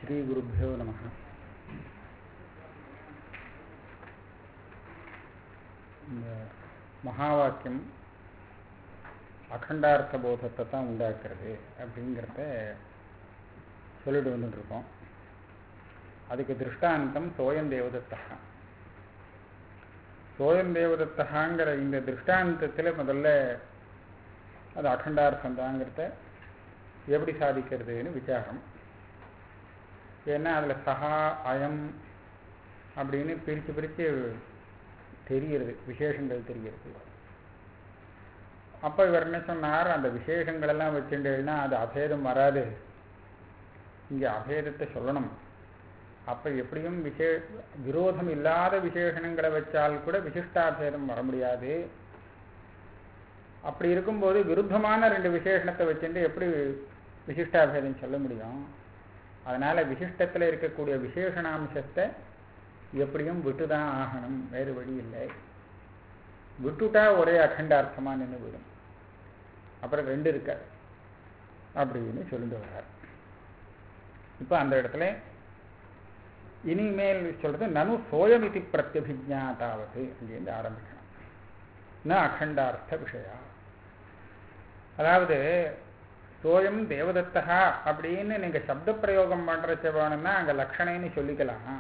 ஸ்ரீகுருப்போ நம இந்த மகாவாக்கியம் அகண்டார்த்த போதத்தை தான் உண்டாக்குறது அப்படிங்கிறத சொல்லிட்டு வந்துட்டு இருக்கோம் அதுக்கு திருஷ்டாந்தம் சோயம் தேவதத்தா சோயம் தேவதத்தகாங்கிற இந்த திருஷ்டாந்தத்தில் முதல்ல அது அகண்டார்த்தம் தாங்கிறத எப்படி சாதிக்கிறதுன்னு விசாரம் ஏன்னா அதில் சஹா அயம் அப்படின்னு பிரித்து பிரித்து தெரிகிறது விசேஷங்கள் தெரிகிறது அப்போ இவர் என்ன சொன்னார் அந்த விசேஷங்களெல்லாம் வச்சுட்டேன்னா அது அபேதம் வராது இங்கே அபேதத்தை சொல்லணும் அப்போ எப்படியும் விசே விரோதம் இல்லாத விசேஷணங்களை வச்சால் கூட விசிஷ்டாபேதம் வர முடியாது அப்படி இருக்கும்போது விருத்தமான ரெண்டு விசேஷணத்தை வச்சுட்டு எப்படி விசிஷ்டாபேதம் சொல்ல முடியும் அதனால் விசிஷ்டத்தில் இருக்கக்கூடிய விசேஷணாம்சத்தை எப்படியும் விட்டுதான் ஆகணும் வேறு வழி இல்லை விட்டுட்டா ஒரே அகண்டார்த்தமாக நின்று விடும் அப்புறம் ரெண்டு இருக்காது அப்படின்னு சொல்லிட்டு வர்றார் இப்போ அந்த இடத்துல இனிமேல் சொல்றது நனு சோயமிதி பிரத்யபிஜாத்தாவது அங்கேருந்து ஆரம்பிக்கணும் ந அகண்டார்த்த விஷயா அதாவது சோயம் தேவதத்தகா அப்படின்னு நீங்கள் சப்த பிரயோகம் பண்ணுறச்ச வேணும்னா அங்கே லக்ஷணைன்னு சொல்லிக்கலாம்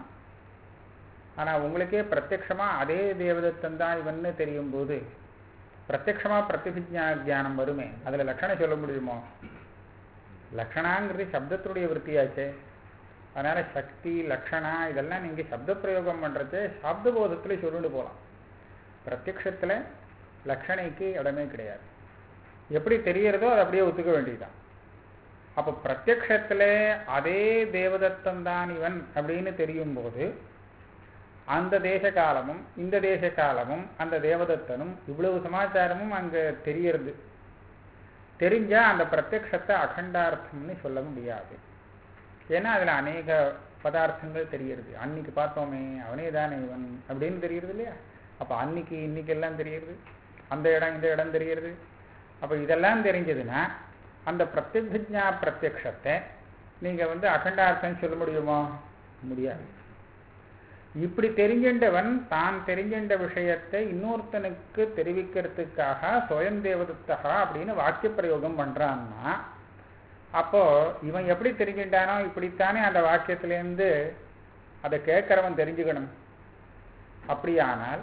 ஆனால் உங்களுக்கே பிரத்யக்ஷமாக அதே தேவதத்தன் தான் இவன்னு தெரியும் போது பிரத்யக்ஷமாக பிரதிபிஜா ஜானம் வருமே அதில் லக்ஷணம் சொல்ல முடியுமோ லக்ஷணாங்கிறது சப்தத்துடைய விற்த்தியாச்சே அதனால் சக்தி லக்ஷணா இதெல்லாம் நீங்கள் சப்த பிரயோகம் பண்ணுறச்சே சப்த போதத்தில் சொல்லிட்டு போகலாம் பிரத்யக்ஷத்தில் லக்ஷணைக்கு இடமே கிடையாது எப்படி தெரியறதோ அதை அப்படியே ஒத்துக்க வேண்டியதுதான் அப்போ பிரத்யக்ஷத்தில் அதே தேவதத்தன் தான் இவன் அப்படின்னு தெரியும் போது அந்த தேச காலமும் இந்த தேச காலமும் அந்த தேவதத்தனும் இவ்வளவு சமாச்சாரமும் அங்கே தெரியறது தெரிஞ்சா அந்த பிரத்யக்ஷத்தை அகண்டார்த்தம்னு சொல்ல முடியாது ஏன்னா அதில் அநேக பதார்த்தங்கள் தெரியறது அன்னைக்கு பார்த்தோமே அவனே தானே இவன் அப்படின்னு தெரியறது இல்லையா அப்போ அன்னைக்கு இன்னைக்கு எல்லாம் தெரியறது அந்த இடம் இந்த இடம் தெரியறது அப்போ இதெல்லாம் தெரிஞ்சதுன்னா அந்த பிரத்யஜா பிரத்யக்ஷத்தை நீங்கள் வந்து அகண்டார்த்தம் சொல்ல முடியுமா முடியாது இப்படி தெரிஞ்சின்றவன் தான் தெரிஞ்சின்ற விஷயத்தை இன்னொருத்தனுக்கு தெரிவிக்கிறதுக்காக சுயம் தேவதத்தகா அப்படின்னு வாக்கிய பிரயோகம் பண்ணுறான்னா அப்போ இவன் எப்படி தெரிஞ்சின்றானோ இப்படித்தானே அந்த வாக்கியத்திலேருந்து அதை கேட்கிறவன் தெரிஞ்சுக்கணும் அப்படியானால்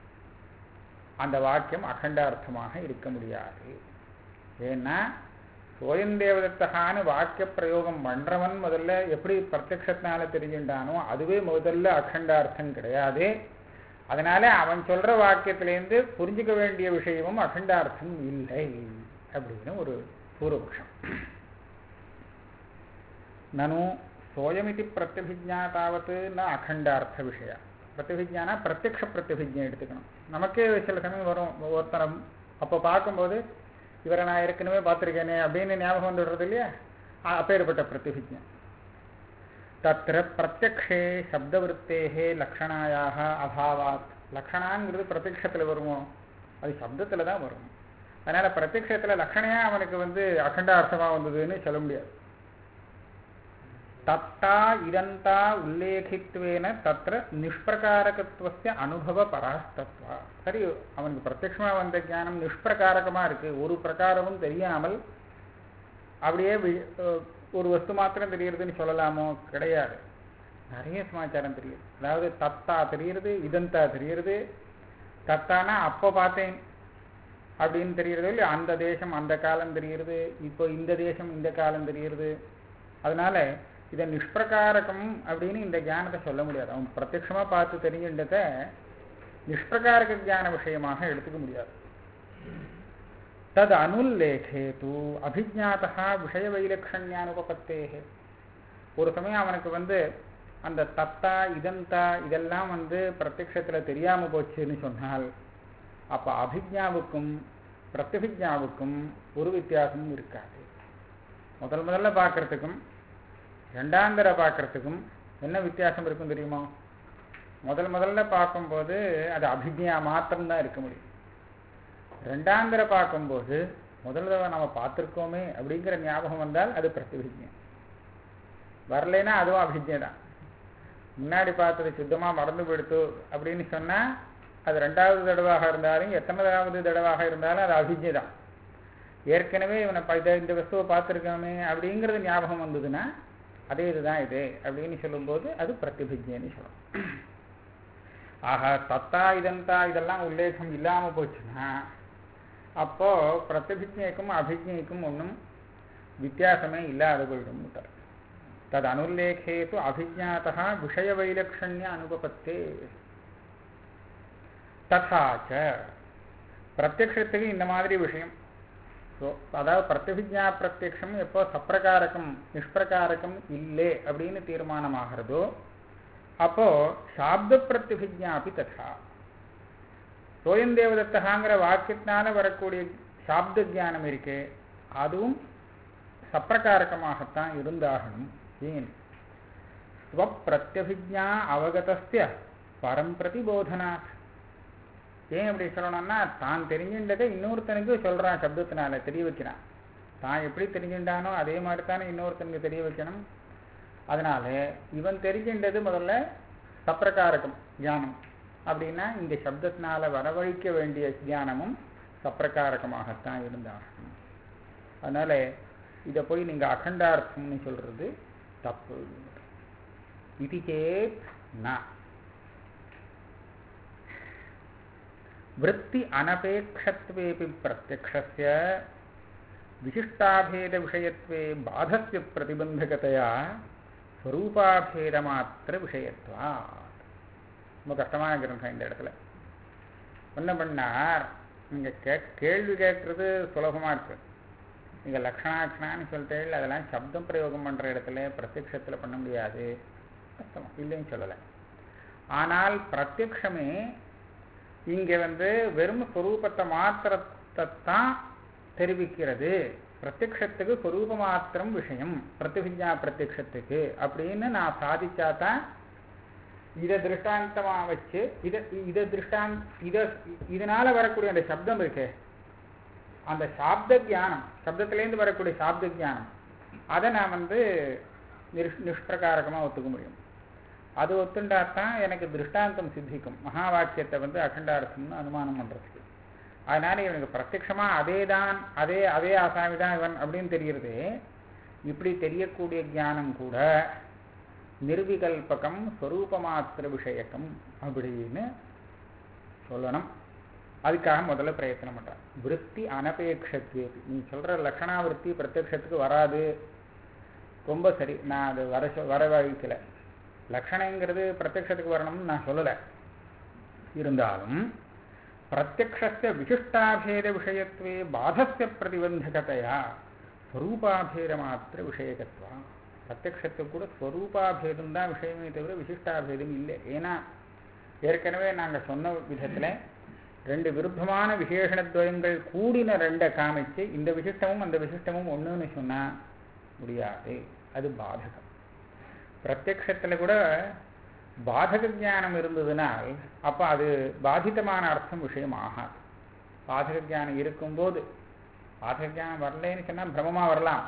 அந்த வாக்கியம் அகண்டார்த்தமாக இருக்க முடியாது ஏன்னா சோயம் தேவதத்தகான்னு வாக்கிய பிரயோகம் பண்ணுறவன் முதல்ல எப்படி பிரத்யக்ஷத்தினால தெரிஞ்சுட்டானோ அதுவே முதல்ல அகண்டார்த்தம் கிடையாது அதனால அவன் சொல்ற வாக்கியத்திலேருந்து புரிஞ்சுக்க வேண்டிய விஷயமும் அகண்டார்த்தம் இல்லை அப்படின்னு ஒரு பூர்வபக்ஷம் நனு சோயமிதி பிரத்யபிஜா தாவது ந அகண்டார்த்த விஷய பிரத்யபிஜானா பிரத்யக்ஷ பிரத்யபிஜை எடுத்துக்கணும் நமக்கே சில சமயம் வரும் ஒருத்தரை அப்போ பார்க்கும்போது இவரை நான் ஏற்கனவே பார்த்துருக்கேனே அப்படின்னு ஞாபகம் வந்துடுறது இல்லையா அப்பேற்பட்ட பிரத்யபிஜை தத்திர பிரத்யக்ஷே சப்தவருத்தேகே லக்ஷணாயாக அபாவாத் லக்ஷணாங்கிறது பிரத்யக்ஷத்தில் வருமோ அது சப்தத்தில் தான் வரும் அதனால் பிரத்யக்ஷத்தில் லக்ஷணையா அவனுக்கு வந்து அகண்டார்த்தமாக வந்ததுன்னு சொல்ல முடியாது தத்தா இதந்தா உல்லேகித்வேன தத்திர நிஷ்பிரகாரகத்துவஸ்ய அனுபவ பராஸ்தத்வா சரி அவனுக்கு பிரத்யட்சமாக வந்த ஞானம் நிஷ்பிரகாரகமாக இருக்கு ஒரு பிரகாரமும் தெரியாமல் அப்படியே ஒரு வஸ்து மாத்திரம் தெரியுறதுன்னு சொல்லலாமோ கிடையாது நிறைய சமாச்சாரம் தெரியுது அதாவது தத்தா தெரியுறது இதந்தா தெரியுறது தத்தானா அப்போ பார்த்தேன் அப்படின்னு தெரியுறது இல்லை அந்த தேசம் அந்த காலம் தெரியுறது இப்போ இந்த தேசம் இந்த காலம் தெரியுறது அதனால இதை நிஷ்பிரகாரகம் அப்படின்னு இந்த ஞானத்தை சொல்ல முடியாது அவன் பிரத்யட்சமாக பார்த்து தெரிஞ்சுன்றத நிஷ்பிரகாரக ஜான விஷயமாக எடுத்துக்க முடியாது தது அனுல்லேகே தூ அபிஜாத்தா விஷய வைலட்சண்யானுபத்தே ஒரு சமயம் அவனுக்கு வந்து அந்த தத்தா இதந்தா இதெல்லாம் வந்து பிரத்யட்சத்தில் தெரியாமல் போச்சுன்னு சொன்னால் அப்போ அபிஜாவுக்கும் பிரத்யபிஜாவுக்கும் ஒரு வித்தியாசமும் இருக்காது முதல் முதல்ல பார்க்கறதுக்கும் ரெண்டாந்தர பார்க்கறதுக்கும் என்ன வித்தியாசம் இருக்கும் தெரியுமா முதல் முதல்ல பார்க்கும்போது அது அபிஜயா மாத்திரம்தான் இருக்க முடியும் ரெண்டாந்தர பார்க்கும்போது முதல் தடவை நம்ம பார்த்துருக்கோமே அப்படிங்கிற ஞாபகம் வந்தால் அது பிரதிபிஜம் வரலைன்னா அதுவும் அபிஜை தான் முன்னாடி பார்த்தது சுத்தமாக மறந்து போயிடுத்து அப்படின்னு சொன்னால் அது ரெண்டாவது தடவாக இருந்தாலும் எத்தனாவது தடவாக இருந்தாலும் அது அபிஜை தான் ஏற்கனவே இவனை ப- இதை இந்த வஸ்துவை பார்த்துருக்கோமே அப்படிங்கிறது ஞாபகம் வந்ததுன்னா அதே இதுதான் இது அப்படின்னு சொல்லும்போது அது பிரதிபிஜைன்னு சொல்லணும் ஆக தத்தா இதந்தா இதெல்லாம் உல்லேகம் இல்லாமல் போச்சுன்னா அப்போ பிரதிபிஜைக்கும் அபிஜைக்கும் ஒன்றும் வித்தியாசமே இல்லாத போயிடும் தது அனுல்லேகே து அபிஜாத்தா விஷய வைலக்ஷண்ய அனுபபத்தே ததாச்ச பிரத்யக்ஷத்துக்கு இந்த மாதிரி விஷயம் ஸோ அதாவது பிரத்யபிஜா பிரத்யக்ஷம் எப்போ சப்பிரகாரகம் நிஷ்பிரகாரகம் இல்லை அப்படின்னு தீர்மானமாகிறதோ அப்போ சாப்த பிரத்யபிஜாபி ததா சோயம் தேவதத்தகாங்கிற வாக்கியத்தினால வரக்கூடிய சாப்த ஜானம் இருக்கே அதுவும் சப்பிரகாரகமாகத்தான் இருந்தாகணும் ஏன் ஸ்வப்பிரத்யபிஜா அவகதஸ்ய பரம் பிரதிபோதனாத் ஏன் அப்படி சொல்லணும்னா தான் தெரிஞ்சின்றதை இன்னொருத்தனுக்கு சொல்றான் சப்தத்தினால தெரிய வைக்கிறான் தான் எப்படி தெரிஞ்சின்றானோ அதே மாதிரி தானே இன்னொருத்தனுக்கு தெரிய வைக்கணும் அதனால இவன் தெரிஞ்சின்றது முதல்ல சப்பிரகாரகம் ஞானம் அப்படின்னா இந்த சப்தத்தினால வரவழைக்க வேண்டிய ஞானமும் சப்பிரகாரகமாகத்தான் இருந்தாகணும் அதனால இதை போய் நீங்க அகண்டார்த்தம்னு சொல்றது தப்பு இது சேத் நான் वृत्ति अनपेक्षत्वेपि प्रत्यक्षस्य विशिष्टाभेदविषयत्वे बाधस्य प्रतिबन्धकतया ஸ்வரூபாபேதமாத்திர விஷயத்வா ரொம்ப கஷ்டமான கிரந்தம் இந்த இடத்துல என்ன பண்ணார் நீங்க கே கேள்வி கேட்கறது சுலபமா இருக்கு நீங்க லக்ஷணாட்சணான்னு சொல்லிட்டு அதெல்லாம் சப்தம் பிரயோகம் பண்ற இடத்துல பிரத்யக்ஷத்துல பண்ண முடியாது கஷ்டம் இல்லைன்னு சொல்லலை ஆனால் பிரத்யக்ஷமே இங்க வந்து வெறும் ஸ்வரூபத்தை மாத்திரத்தை தான் தெரிவிக்கிறது பிரத்யக்ஷத்துக்கு ஸ்வரூப மாத்திரம் விஷயம் பிரதிபிஜா பிரத்யக்ஷத்துக்கு அப்படின்னு நான் சாதிச்சா தான் இதை திருஷ்டாந்தமா வச்சு இதை இதை திருஷ்டாந்த் இதை இதனால வரக்கூடிய அந்த சப்தம் இருக்கே அந்த சாப்த ஜானம் சப்தத்திலேருந்து வரக்கூடிய சாப்த ஜானம் அதை நான் வந்து நிஷ் நிஷ்பிரகாரகமாக ஒத்துக்க முடியும் அது ஒத்துண்டாத்தான் எனக்கு திருஷ்டாந்தம் சித்திக்கும் மகா வாக்கியத்தை வந்து அகண்டார்த்தம்னு அனுமானம் பண்றதுக்கு அதனால இவனுக்கு பிரத்யக்ஷமா அதே தான் அதே அதே ஆசாமி தான் இவன் அப்படின்னு தெரிகிறது இப்படி தெரியக்கூடிய ஞானம் கூட நிர்விகல்பகம் ஸ்வரூபமாத்திர விஷயக்கம் அப்படின்னு சொல்லணும் அதுக்காக முதல்ல பிரயத்தனம் பண்றான் விற்பி அனபேட்சத்வேபி நீ சொல்ற லக்ஷணாவிருத்தி பிரத்யக்ஷத்துக்கு வராது ரொம்ப சரி நான் அது வர சொ- வரவழைக்கல லக்ஷணங்கிறது பிரத்யக்ஷத்துக்கு வரணும்னு நான் சொல்லலை இருந்தாலும் பிரத்யக்ஷஸ்ய விசிஷ்டாபேத விஷயத்வே பாதஸ்ய பிரதிபந்தகத்தையா ஸ்வரூபாபேத மாத்திர விஷயகத்வா பிரத்யக்ஷத்துக்கு கூட ஸ்வரூபாபேதம் தான் விஷயமே தவிர விசிஷ்டாபேதம் இல்லை ஏன்னா ஏற்கனவே நாங்கள் சொன்ன விதத்தில் ரெண்டு விருத்தமான விசேஷணத்வயங்கள் கூடின ரெண்டை காமிச்சு இந்த விசிஷ்டமும் அந்த விசிஷ்டமும் ஒன்றுன்னு சொன்னா முடியாது அது பாதகம் பிரத்யக்ஷத்தில் கூட பாதக ஞானம் இருந்ததுனால் அப்போ அது பாதித்தமான அர்த்தம் விஷயம் ஆகாது பாதக ஞானம் இருக்கும்போது பாதக ஞானம் வரலைன்னு சொன்னால் பிரமமாக வரலாம்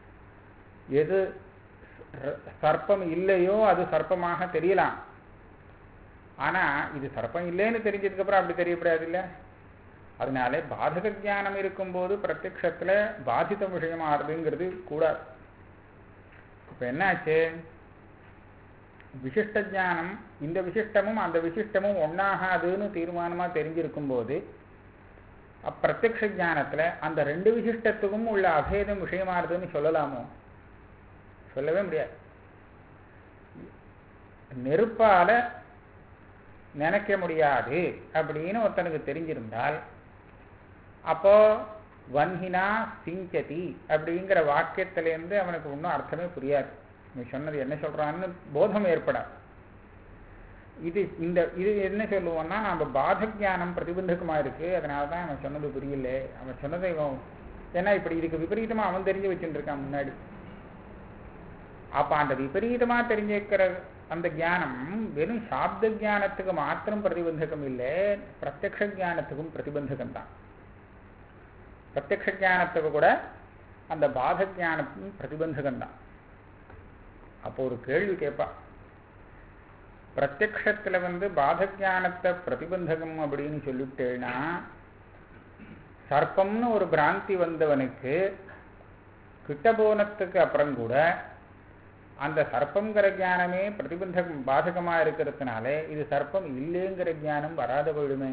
எது ச- சர்ப்பம் இல்லையோ அது சர்ப்பமாக தெரியலாம் ஆனா இது சர்ப்பம் இல்லைன்னு தெரிஞ்சதுக்கு அப்புறம் அப்படி தெரியப்படாது இல்ல அதனால பாதக ஞானம் இருக்கும்போது பிரத்யக்ஷத்துல பாதித்த விஷயமாறுதுங்கிறது கூடாது இப்ப என்னாச்சு விசிஷ்ட ஞானம் இந்த விசிஷ்டமும் அந்த விசிஷ்டமும் ஒன்னாகாதுன்னு தீர்மானமா தெரிஞ்சிருக்கும் போது அப்பிரத்யக்ஷ ஞானத்துல அந்த ரெண்டு விசிஷ்டத்துக்கும் உள்ள அபேதம் விஷயமாறுதுன்னு சொல்லலாமோ சொல்லவே முடியாது நெருப்பால நினைக்க முடியாது அப்படின்னு ஒருத்தனுக்கு தெரிஞ்சிருந்தால் அப்போ வன்ஹினா சிஞ்சதி அப்படிங்கிற வாக்கியத்திலேருந்து அவனுக்கு ஒன்றும் அர்த்தமே புரியாது நீ சொன்னது என்ன சொல்றான்னு போதம் ஏற்படாது இது இந்த இது என்ன சொல்லுவோம்னா நம்ம பாத ஞானம் பிரதிபந்தகமா இருக்கு அதனால தான் அவன் சொன்னது புரியல அவன் சொன்னதை இவன் ஏன்னா இப்படி இதுக்கு விபரீதமா அவன் தெரிஞ்சு வச்சுட்டு இருக்கான் முன்னாடி அப்ப அந்த விபரீதமா தெரிஞ்சுக்கிற அந்த ஞானம் வெறும் சாப்த ஞானத்துக்கு மாத்திரம் பிரதிபந்தகம் இல்லை பிரத்யக்ஷ ஞானத்துக்கும் பிரதிபந்தகம் தான் பிரத்யக்ஷ ஞானத்துக்கு கூட அந்த பாத ஞானத்துக்கும் பிரதிபந்தகம் தான் அப்போ ஒரு கேள்வி கேட்பா பிரத்யக்ஷத்துல வந்து பாதஜானத்தை பிரதிபந்தகம் அப்படின்னு சொல்லிட்டேன்னா சர்ப்பம்னு ஒரு பிராந்தி வந்தவனுக்கு கிட்ட போனத்துக்கு அப்புறம் கூட அந்த சர்ப்பங்கிற ஞானமே பிரதிபந்தகம் பாதகமா இருக்கிறதுனால இது சர்ப்பம் இல்லைங்கிற ஞானம் வராத போயிடுமே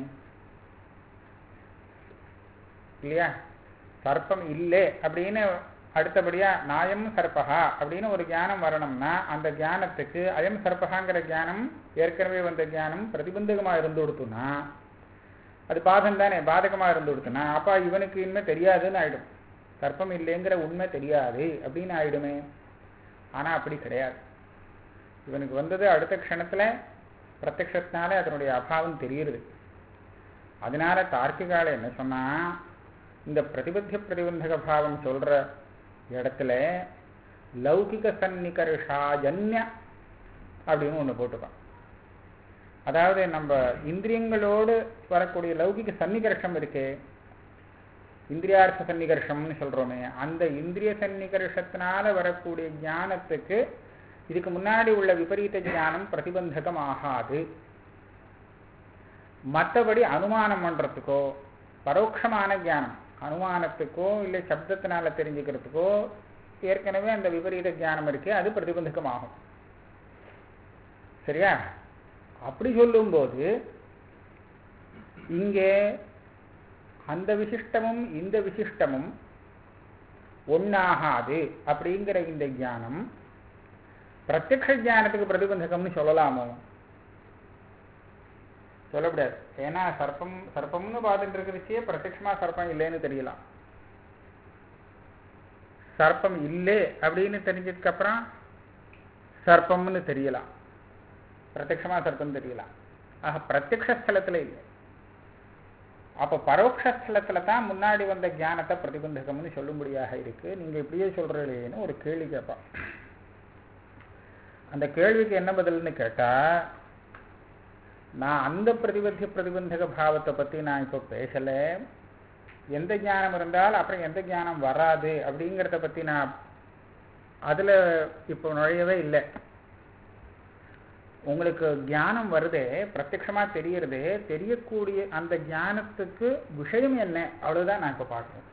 இல்லையா சர்ப்பம் இல்லை அப்படின்னு அடுத்தபடியா நாயம் சர்ப்பகா அப்படின்னு ஒரு ஞானம் வரணும்னா அந்த ஞானத்துக்கு அயம் சர்ப்பகாங்கிற ஞானம் ஏற்கனவே வந்த ஞானம் பிரதிபந்தகமா இருந்து கொடுத்துனா அது பாதம் தானே பாதகமா இருந்து கொடுத்துனா அப்பா இவனுக்கு இனிமே தெரியாதுன்னு ஆயிடும் சர்ப்பம் இல்லைங்கிற உண்மை தெரியாது அப்படின்னு ஆயிடுமே ஆனா அப்படி கிடையாது இவனுக்கு வந்தது அடுத்த க்ஷணத்துல பிரத்யக்ஷத்தினால அதனுடைய அபாவம் தெரியுது அதனால தார்க்கிகால என்ன சொன்னா இந்த பிரதிபத்திய பிரதிபந்தக பாவம் சொல்ற இடத்துல லௌகிக சன்னிகர்ஷாஜன்ய அப்படின்னு ஒண்ணு போட்டுப்பான் அதாவது நம்ம இந்திரியங்களோடு வரக்கூடிய லௌகிக சன்னிகர்ஷம் இருக்கே இந்திரியார்த்த சன்னிகர்ஷம்னு சொல்றோமே அந்த இந்திரிய சன்னிகர்ஷத்தினால வரக்கூடிய ஞானத்துக்கு இதுக்கு முன்னாடி உள்ள விபரீத ஞானம் பிரதிபந்தகம் ஆகாது மற்றபடி அனுமானம் பண்றதுக்கோ பரோட்சமான ஞானம் அனுமானத்துக்கோ இல்லை சப்தத்தினால தெரிஞ்சுக்கிறதுக்கோ ஏற்கனவே அந்த விபரீத ஞானம் இருக்கே அது பிரதிபந்தகமாகும் சரியா அப்படி சொல்லும்போது இங்கே அந்த விசிஷ்டமும் இந்த விசிஷ்டமும் ஒன்னாகாது அப்படிங்கிற இந்த ஞானம் பிரத்யக்ஷ ஞானத்துக்கு பிரதிபந்தகம்னு சொல்லலாமோ சொல்லக்கூடாது ஏன்னா சர்ப்பம் சர்ப்பம்னு பார்த்துட்டு இருக்கிறச்சே பிரத்யட்சமா சர்ப்பம் இல்லைன்னு தெரியலாம் சர்ப்பம் இல்லை அப்படின்னு தெரிஞ்சதுக்கு அப்புறம் சர்ப்பம்னு தெரியலாம் பிரத்யட்சமா சர்ப்பம் தெரியலாம் ஆக பிரத்யக்ஷ ஸ்தலத்துல இல்லை அப்போ பரோட்சஸ்தலத்துல தான் முன்னாடி வந்த ஞானத்தை பிரதிபந்தகம்னு சொல்லும்படியாக இருக்கு நீங்க இப்படியே சொல்றீங்களேன்னு ஒரு கேள்வி கேட்பான் அந்த கேள்விக்கு என்ன பதில்னு கேட்டா நான் அந்த பிரதிபத்திய பிரதிபந்தக பாவத்தை பத்தி நான் இப்போ பேசல எந்த ஞானம் இருந்தால் அப்புறம் எந்த ஞானம் வராது அப்படிங்கிறத பத்தி நான் அதுல இப்போ நுழையவே இல்லை உங்களுக்கு ஞானம் வருதே பிரத்யட்சமா தெரியறது தெரியக்கூடிய அந்த ஞானத்துக்கு விஷயம் என்ன அவ்வளவுதான் நான் இப்ப பார்க்கிறேன்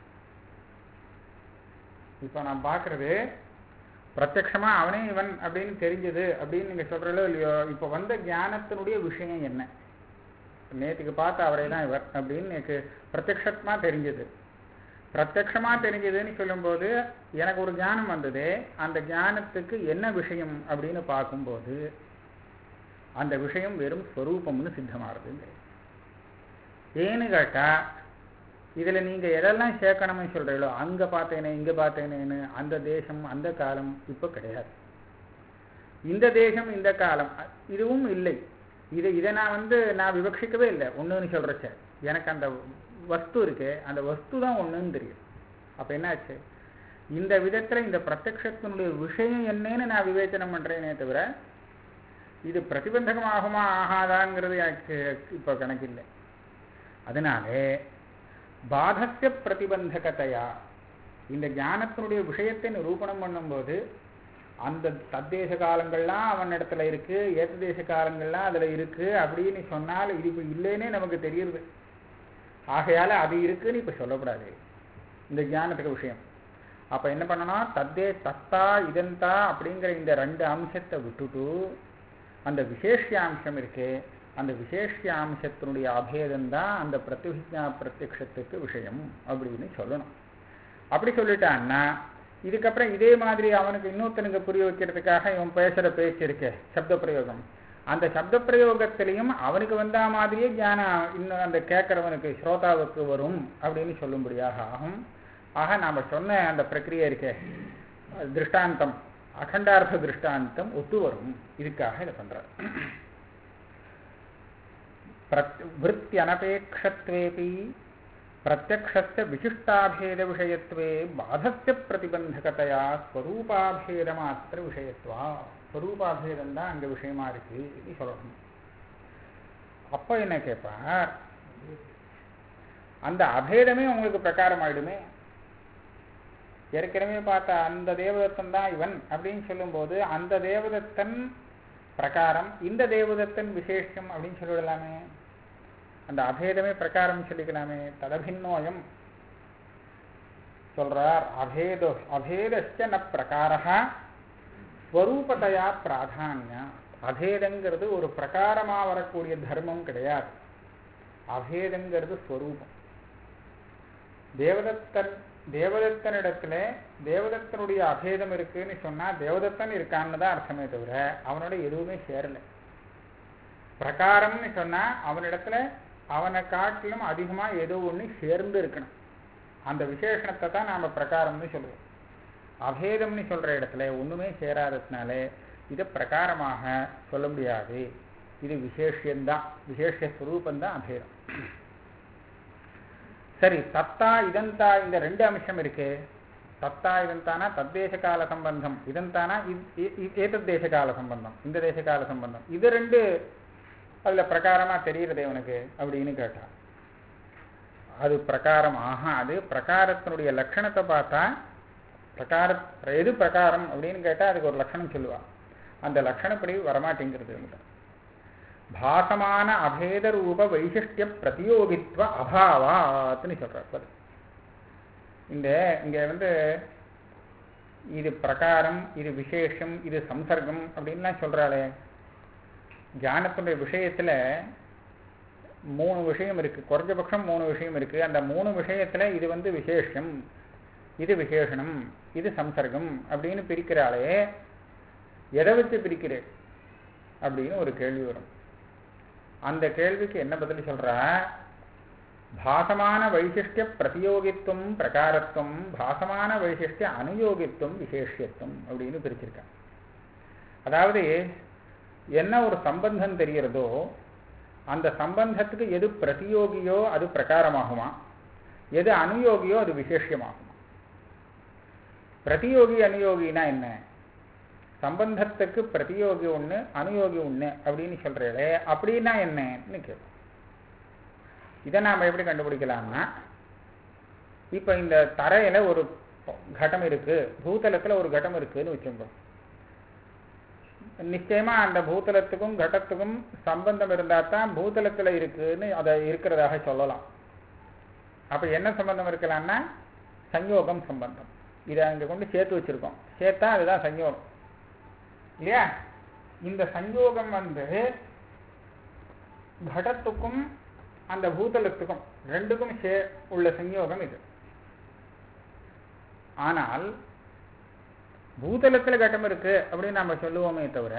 இப்ப நான் பார்க்கறது பிரத்யட்சமா அவனே இவன் அப்படின்னு தெரிஞ்சது அப்படின்னு நீங்க சொல்றீங்களோ இல்லையோ இப்ப வந்த ஞானத்தினுடைய விஷயம் என்ன நேற்றுக்கு பார்த்த அவரே தான் இவர் அப்படின்னு எனக்கு பிரத்யட்சமா தெரிஞ்சது பிரத்யட்சமா தெரிஞ்சதுன்னு சொல்லும்போது எனக்கு ஒரு ஞானம் வந்தது அந்த ஞானத்துக்கு என்ன விஷயம் அப்படின்னு பார்க்கும்போது அந்த விஷயம் வெறும் ஸ்வரூபம்னு சித்தமாகுதுங்க ஏன்னு கேட்டா இதுல நீங்க எதெல்லாம் சேர்க்கணும்னு சொல்றீங்களோ அங்க பார்த்தேனே இங்க பார்த்தேனேன்னு அந்த தேசம் அந்த காலம் இப்ப கிடையாது இந்த தேசம் இந்த காலம் இதுவும் இல்லை இதை இதை நான் வந்து நான் விவக்ஷிக்கவே இல்லை ஒண்ணுன்னு சொல்றச்ச எனக்கு அந்த வஸ்து இருக்கு அந்த வஸ்து தான் ஒண்ணுன்னு தெரியும் அப்ப என்னாச்சு இந்த விதத்துல இந்த பிரத்யக்ஷத்தினுடைய விஷயம் என்னன்னு நான் விவேச்சனம் பண்றேனே தவிர இது பிரதிபந்தகமாகுமா ஆகாதாங்கிறது எனக்கு இப்போ கணக்கில்லை அதனாலே பாதசிய பிரதிபந்தகத்தையா இந்த ஞானத்தினுடைய விஷயத்தை நிரூபணம் பண்ணும்போது அந்த தத்தேச காலங்கள்லாம் அவன் இடத்துல இருக்கு ஏத்த தேச காலங்கள்லாம் அதுல இருக்கு அப்படின்னு சொன்னால் இது இப்போ இல்லைன்னே நமக்கு தெரியுது ஆகையால அது இருக்குன்னு இப்ப சொல்லக்கூடாது இந்த ஞானத்துக்கு விஷயம் அப்ப என்ன பண்ணணும் தத்தே தத்தா இதந்தா அப்படிங்கிற இந்த ரெண்டு அம்சத்தை விட்டுட்டு அந்த விசேஷியாம்சம் இருக்கே அந்த விசேஷியாம்சத்தினுடைய அபேதம் தான் அந்த பிரத்யுஜா பிரத்யக்ஷத்துக்கு விஷயம் அப்படின்னு சொல்லணும் அப்படி சொல்லிட்டான்னா இதுக்கப்புறம் இதே மாதிரி அவனுக்கு இன்னொருத்தனுக்கு புரிய வைக்கிறதுக்காக இவன் பேசுற பேச்சு இருக்கே சப்த பிரயோகம் அந்த சப்த பிரயோகத்திலையும் அவனுக்கு வந்தா மாதிரியே ஞானம் இன்னும் அந்த கேட்கறவனுக்கு ஸ்ரோதாவுக்கு வரும் அப்படின்னு சொல்லும்படியாக ஆகும் ஆக நாம சொன்ன அந்த பிரக்கிரியை இருக்கே திருஷ்டாந்தம் அகண்டார்த்த திருஷ்டாந்தம் ஒத்து வரும் இதுக்காக இதை பண்றார் விற்பி அனபேட்சத்வேபி பிரத்யக்ஷஸ்ய விசிஷ்டாபேத விஷயத்வே பாதஸ்ய பிரதிபந்தகத்தையா ஸ்வரூபாபேத மாத்திர விஷயத்வா ஸ்வரூபாபேதம் தான் அங்க விஷயமா இருக்கு இது சொல்லணும் அப்ப என்ன கேட்பார் அந்த அபேதமே உங்களுக்கு பிரகாரம் ஆயிடுமே ஏற்கனவே பார்த்த அந்த தேவதத்தன் தான் இவன் அப்படின்னு சொல்லும்போது அந்த தேவதத்தன் பிரகாரம் இந்த தேவதத்தன் விசேஷம் அப்படின்னு சொல்லிவிடலாமே அந்த அபேதமே பிரகாரம் சொல்லிக்கலாமே ததபின்னோயம் சொல்றார் அபேதோ அபேதஸ்ய ந பிரகாரா ஸ்வரூபத்தையா பிராதானியா அபேதங்கிறது ஒரு பிரகாரமா வரக்கூடிய தர்மம் கிடையாது அபேதங்கிறது ஸ்வரூபம் தேவதத்தன் தேவதத்தனிடத்துல தேவதத்தனுடைய அபேதம் இருக்குன்னு சொன்னா தேவதத்தன் இருக்கான்னு தான் அர்த்தமே தவிர அவனோட எதுவுமே சேரல பிரகாரம்னு சொன்னா அவனிடத்துல அவனை காட்டிலும் அதிகமா ஏதோ ஒண்ணு சேர்ந்து இருக்கணும் அந்த விசேஷணத்தை தான் நாம பிரகாரம்னு சொல்லுவோம் அபேதம்னு சொல்ற இடத்துல ஒண்ணுமே சேராததுனால இதை பிரகாரமாக சொல்ல முடியாது இது விசேஷியம்தான் விசேஷ ஸ்வரூபந்தான் அபேதம் சரி தத்தா இதந்தா இந்த ரெண்டு அம்சம் இருக்கு தத்தா இதந்தானா தத்தேச கால சம்பந்தம் இதந்தானா ஏதத் தேச கால சம்பந்தம் இந்த தேச கால சம்பந்தம் இது ரெண்டு அதுல பிரகாரமா தெரியுறதே உனக்கு அப்படின்னு கேட்டா அது பிரகாரம் ஆஹா அது பிரகாரத்தினுடைய லட்சணத்தை பார்த்தா பிரகார எது பிரகாரம் அப்படின்னு கேட்டா அதுக்கு ஒரு லட்சணம் சொல்லுவா அந்த லட்சணப்படி வரமாட்டேங்கிறது உங்கள்கிட்ட பாசமான அபேத ரூப வைசிஷ்டிய பிரதியோகித்வ அபாவாத்னு சொல்றார் இந்த இங்க வந்து இது பிரகாரம் இது விசேஷம் இது சம்சர்க்கம் அப்படின்லாம் சொல்றாளே தியானத்துடைய விஷயத்துல மூணு விஷயம் இருக்கு குறைஞ்சபட்சம் மூணு விஷயம் இருக்கு அந்த மூணு விஷயத்துல இது வந்து விசேஷம் இது விசேஷனம் இது சம்சர்க்கம் அப்படின்னு பிரிக்கிறாளே எதை வச்சு பிரிக்கிறேன் அப்படின்னு ஒரு கேள்வி வரும் அந்த கேள்விக்கு என்ன பதில் சொல்றா பாசமான வைசிஷ்டிய பிரதியோகித்துவம் பிரகாரத்துவம் பாசமான வைசிஷ்டிய அனுயோகித்துவம் விசேஷத்துவம் அப்படின்னு பிரிச்சிருக்கேன் அதாவது என்ன ஒரு சம்பந்தம் தெரிகிறதோ அந்த சம்பந்தத்துக்கு எது பிரதியோகியோ அது பிரகாரமாகுமா எது அனுயோகியோ அது விசேஷமாகுமா பிரதியோகி அனுயோகினா என்ன சம்பந்தத்துக்கு பிரதியோகி ஒண்ணு அனுயோகி ஒண்ணு அப்படின்னு சொல்றீங்களே அப்படின்னா என்னன்னு கேட்கும் இதை நாம எப்படி கண்டுபிடிக்கலாம்னா இப்ப இந்த தரையில ஒரு கட்டம் இருக்கு பூதலத்துல ஒரு கட்டம் இருக்குன்னு வச்சுக்கோ நிச்சயமா அந்த பூதலத்துக்கும் கடத்துக்கும் சம்பந்தம் இருந்தா தான் பூதலத்துல இருக்குன்னு அதை இருக்கிறதாக சொல்லலாம் அப்ப என்ன சம்பந்தம் இருக்கலாம்னா சஞ்சோகம் சம்பந்தம் இதை அங்க கொண்டு சேர்த்து வச்சிருக்கோம் சேர்த்தா அதுதான் சஞ்சோகம் இல்லையா இந்த சஞ்சோகம் வந்து கடத்துக்கும் அந்த பூதலத்துக்கும் ரெண்டுக்கும் சே உள்ள சஞ்சோகம் இது ஆனால் பூதலத்துல கட்டம் இருக்கு அப்படின்னு நம்ம சொல்லுவோமே தவிர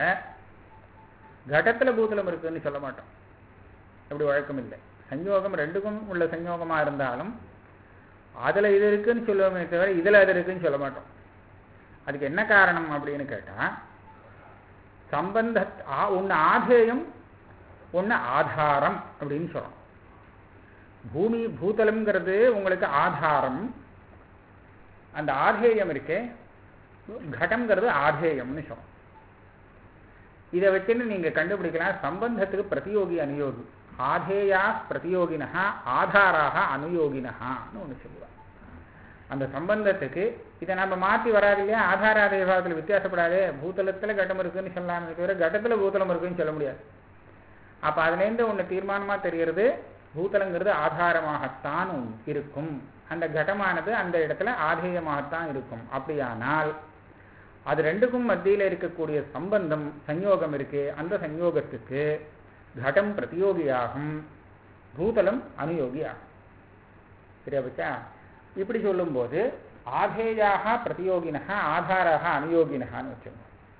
கடத்துல பூதலம் இருக்குன்னு சொல்ல மாட்டோம் அப்படி வழக்கம் இல்லை சஞ்சோகம் ரெண்டுக்கும் உள்ள சஞ்சோகமா இருந்தாலும் அதுல இது இருக்குன்னு சொல்லுவோமே தவிர இதுல அது இருக்குன்னு சொல்ல மாட்டோம் அதுக்கு என்ன காரணம் அப்படின்னு கேட்டா சம்பந்த ஒன்று ஆதேயம் ஒன்று ஆதாரம் அப்படின்னு சொல்றோம் பூமி பூதலம்ங்கிறது உங்களுக்கு ஆதாரம் அந்த ஆதேயம் இருக்கே கடம்ங்கிறது ஆதேயம்னு சொல்றோம் இதை வச்சுன்னு நீங்க கண்டுபிடிக்கலாம் சம்பந்தத்துக்கு பிரதியோகி அனுயோகி ஆதேயா பிரதியோகினா ஆதாராக அனுயோகினஹான்னு ஒன்று சொல்லுவாங்க அந்த சம்பந்தத்துக்கு இதை நம்ம மாற்றி வராது இல்லையா ஆதாராதய பாகத்தில் வித்தியாசப்படாது பூதலத்தில் கட்டம் இருக்குன்னு சொல்லலாமே தவிர கட்டத்தில் பூதலம் இருக்குன்னு சொல்ல முடியாது அப்போ அதுலேருந்து ஒன்று தீர்மானமாக தெரிகிறது பூதலங்கிறது ஆதாரமாகத்தான் இருக்கும் அந்த கடமானது அந்த இடத்துல ஆதேயமாகத்தான் இருக்கும் அப்படியானால் அது ரெண்டுக்கும் மத்தியில் இருக்கக்கூடிய சம்பந்தம் சஞ்யோகம் இருக்கு அந்த சஞ்யோகத்துக்கு கடம் பிரதியோகியாகும் பூதலம் அனுயோகியாகும் சரியா பச்சா இப்படி சொல்லும்போது ஆதேயாக பிரதியோகினா ஆதாராக அனுயோகினகான்னு வச்சுக்கோங்க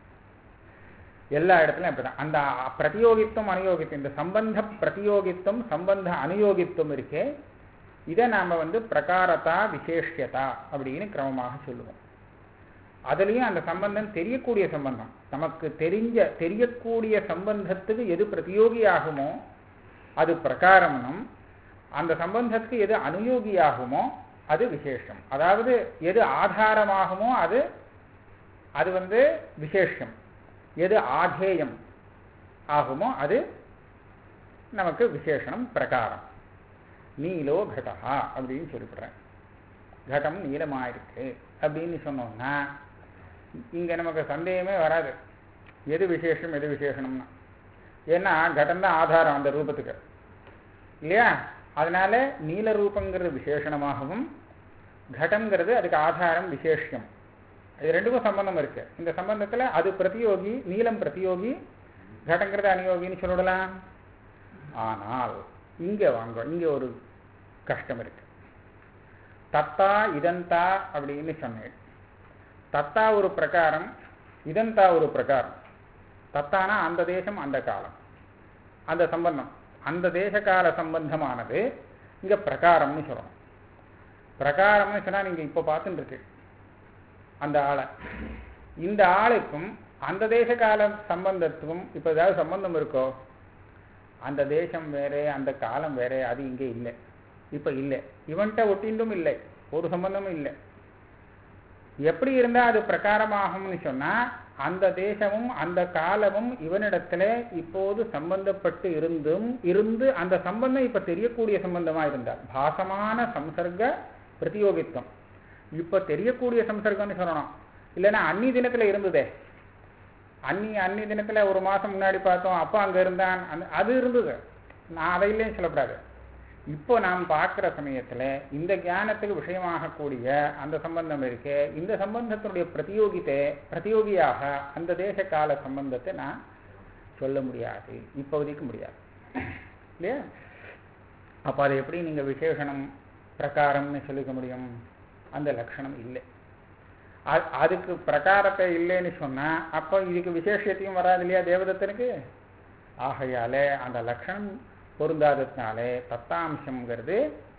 எல்லா இடத்துலையும் அப்படிதான் அந்த பிரதியோகித்துவம் அனுயோகித்துவம் இந்த சம்பந்த பிரதியோகித்துவம் சம்பந்த அனுயோகித்துவம் இருக்கே இதை நாம வந்து பிரகாரதா விசேஷியதா அப்படின்னு கிரமமாக சொல்லுவோம் அதுலேயும் அந்த சம்பந்தம் தெரியக்கூடிய சம்பந்தம் நமக்கு தெரிஞ்ச தெரியக்கூடிய சம்பந்தத்துக்கு எது பிரதியோகியாகுமோ அது பிரகாரம்னும் அந்த சம்பந்தத்துக்கு எது அனுயோகியாகுமோ அது விசேஷம் அதாவது எது ஆதாரமாகுமோ அது அது வந்து விசேஷம் எது ஆதேயம் ஆகுமோ அது நமக்கு விசேஷனம் பிரகாரம் நீலோ கடா அப்படின்னு சொல்லிவிடுறேன் கடம் நீளமாயிருக்கு அப்படின்னு சொன்னோம்னா இங்க நமக்கு சந்தேகமே வராது எது விசேஷம் எது விசேஷணம்னா ஏன்னா கடம் தான் ஆதாரம் அந்த ரூபத்துக்கு இல்லையா அதனால நீல ரூபங்கிறது விசேஷணமாகவும் கடம்ங்கிறது அதுக்கு ஆதாரம் விசேஷம் இது ரெண்டுக்கும் சம்பந்தம் இருக்கு இந்த சம்பந்தத்துல அது பிரதியோகி நீலம் பிரதியோகி கடங்கிறது அநியோகின்னு சொல்லலாம் ஆனால் இங்க வாங்க இங்க ஒரு கஷ்டம் இருக்கு தத்தா இதந்தா அப்படின்னு சொன்னேன் தத்தா ஒரு பிரகாரம் இதந்தா ஒரு பிரகாரம் தத்தானா அந்த தேசம் அந்த காலம் அந்த சம்பந்தம் அந்த தேச கால சம்பந்தமானது இங்க பிரகாரம்னு சொல்லணும் பிரகாரம்னு சொன்னா நீங்க இப்ப பார்த்துட்டு இருக்கு அந்த ஆளை இந்த ஆளுக்கும் அந்த தேச கால சம்பந்தத்துக்கும் இப்ப ஏதாவது சம்பந்தம் இருக்கோ அந்த தேசம் வேற அந்த காலம் வேற அது இங்கே இல்லை இப்ப இல்லை இவன்கிட்ட ஒட்டிண்டும் இல்லை ஒரு சம்பந்தமும் இல்லை எப்படி இருந்தா அது பிரகாரமாகும்னு சொன்னா அந்த தேசமும் அந்த காலமும் இவனிடத்துல இப்போது சம்பந்தப்பட்டு இருந்தும் இருந்து அந்த சம்பந்தம் இப்ப தெரியக்கூடிய சம்பந்தமா இருந்தால் பாசமான சம்சர்க்க பிரதியோகித்துவம் இப்ப தெரியக்கூடிய சம்சர்க்கம்னு சொல்லணும் இல்லைன்னா அன்னி தினத்துல இருந்ததே அன்னி அன்னி தினத்துல ஒரு மாசம் முன்னாடி பார்த்தோம் அப்பா அங்க இருந்தான் அந்த அது இருந்தது நான் அதை இல்லைன்னு சொல்லக்கூடாது இப்போ நாம் பார்க்குற சமயத்துல இந்த ஞானத்துக்கு விஷயமாகக்கூடிய அந்த சம்பந்தம் இருக்கே இந்த சம்பந்தத்தினுடைய பிரதியோகித்தை பிரதியோகியாக அந்த தேச கால சம்பந்தத்தை நான் சொல்ல முடியாது இப்போதைக்கு முடியாது இல்லையா அப்போ அதை எப்படி நீங்க விசேஷணம் பிரகாரம்னு சொல்லிக்க முடியும் அந்த லட்சணம் இல்லை அ- அதுக்கு பிரகாரத்தை இல்லைன்னு சொன்னா அப்போ இதுக்கு விசேஷத்தையும் வராது இல்லையா தேவதத்தனுக்கு ஆகையாலே அந்த லட்சணம் பொருந்தாததுனாலே தத்தாம்சம்ங்கிறது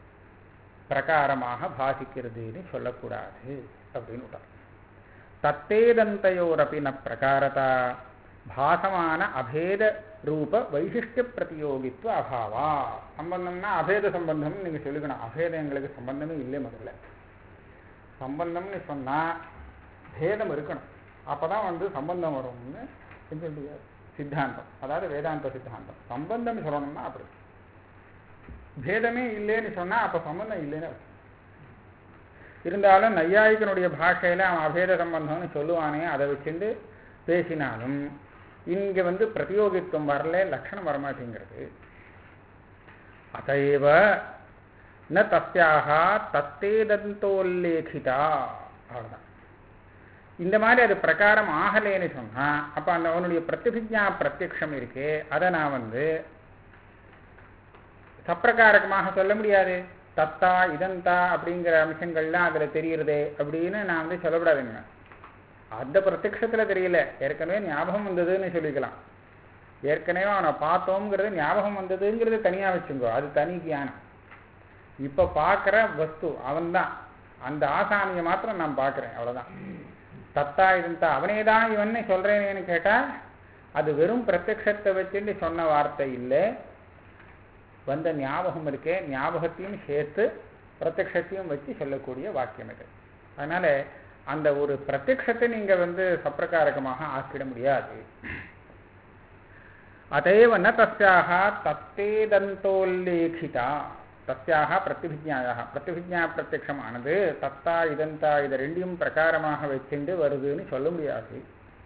பிரகாரமாக பாசிக்கிறதுன்னு சொல்லக்கூடாது அப்படின்னு விட்டார் தத்தேதந்தையோரப்பி ந பிரகாரதா பாசமான அபேத ரூப வைசிஷ்டிய பிரதியோகித்துவ அபாவா சம்பந்தம்னா அபேத சம்பந்தம் நீங்க சொல்லிக்கணும் அபேதம் எங்களுக்கு சம்பந்தமே இல்லை முதல்ல சம்பந்தம்னு சொன்னா பேதம் இருக்கணும் அப்பதான் வந்து சம்பந்தம் வரும்னு எங்களுடைய சித்தாந்தம் அதாவது வேதாந்த சித்தாந்தம் சம்பந்தம் சொல்லணும்னா அப்படி பேதமே இல்லைன்னு சொன்னா அப்ப சம்பந்தம் இல்லைன்னு அர்த்தம். இருந்தாலும் நையாயிகனுடைய பாஷையில அவன் அபேத சம்பந்தம்னு சொல்லுவானே அதை வச்சுட்டு பேசினாலும் இங்க வந்து பிரதியோகித்துவம் வரல லட்சணம் வரமாட்டேங்கிறது அதைவ ந தஸ்யாக தத்தேதந்தோல்லேகிதா அவ்வளவுதான் இந்த மாதிரி அது பிரகாரம் ஆகலைன்னு சொன்னா அப்ப அந்த அவனுடைய பிரதிபிஜா பிரத்யக்ஷம் இருக்கே அதை நான் வந்து சப்பிரகாரகமாக சொல்ல முடியாது தத்தா இதந்தா அப்படிங்கிற அம்சங்கள்லாம் அதுல தெரியுறதே அப்படின்னு நான் வந்து சொல்லக்கூடாதுங்க அந்த பிரத்யக்ஷத்துல தெரியல ஏற்கனவே ஞாபகம் வந்ததுன்னு சொல்லிக்கலாம் ஏற்கனவே அவனை பார்த்தோங்கிறது ஞாபகம் வந்ததுங்கிறது தனியா வச்சுங்கோ அது தனி தியானம் இப்ப பார்க்கிற வஸ்து அவன்தான் அந்த ஆசாமியை மாத்திரம் நான் பார்க்கிறேன் அவ்வளவுதான் தத்தா இருந்தா அவனே தான் இவன்னு சொல்றேனேன்னு கேட்டா அது வெறும் பிரத்யக்ஷத்தை வச்சுட்டு சொன்ன வார்த்தை இல்லை வந்த ஞாபகம் இருக்கே ஞாபகத்தையும் சேர்த்து பிரத்யக்ஷத்தையும் வச்சு சொல்லக்கூடிய வாக்கியம் இது அதனால அந்த ஒரு பிரத்யக்ஷத்தை நீங்க வந்து சப்பிரகாரகமாக ஆக்கிட முடியாது அதைவ ந தஸ்யாக தத்தேதந்தோல்லேகிதா தஸ்யாக பிரத்திபிஜாயாக பிரத்திபிஜா பிரத்யக்ஷமானது தத்தா இதந்தா இதை ரெண்டையும் பிரகாரமாக வச்சுண்டு வருதுன்னு சொல்ல முடியாது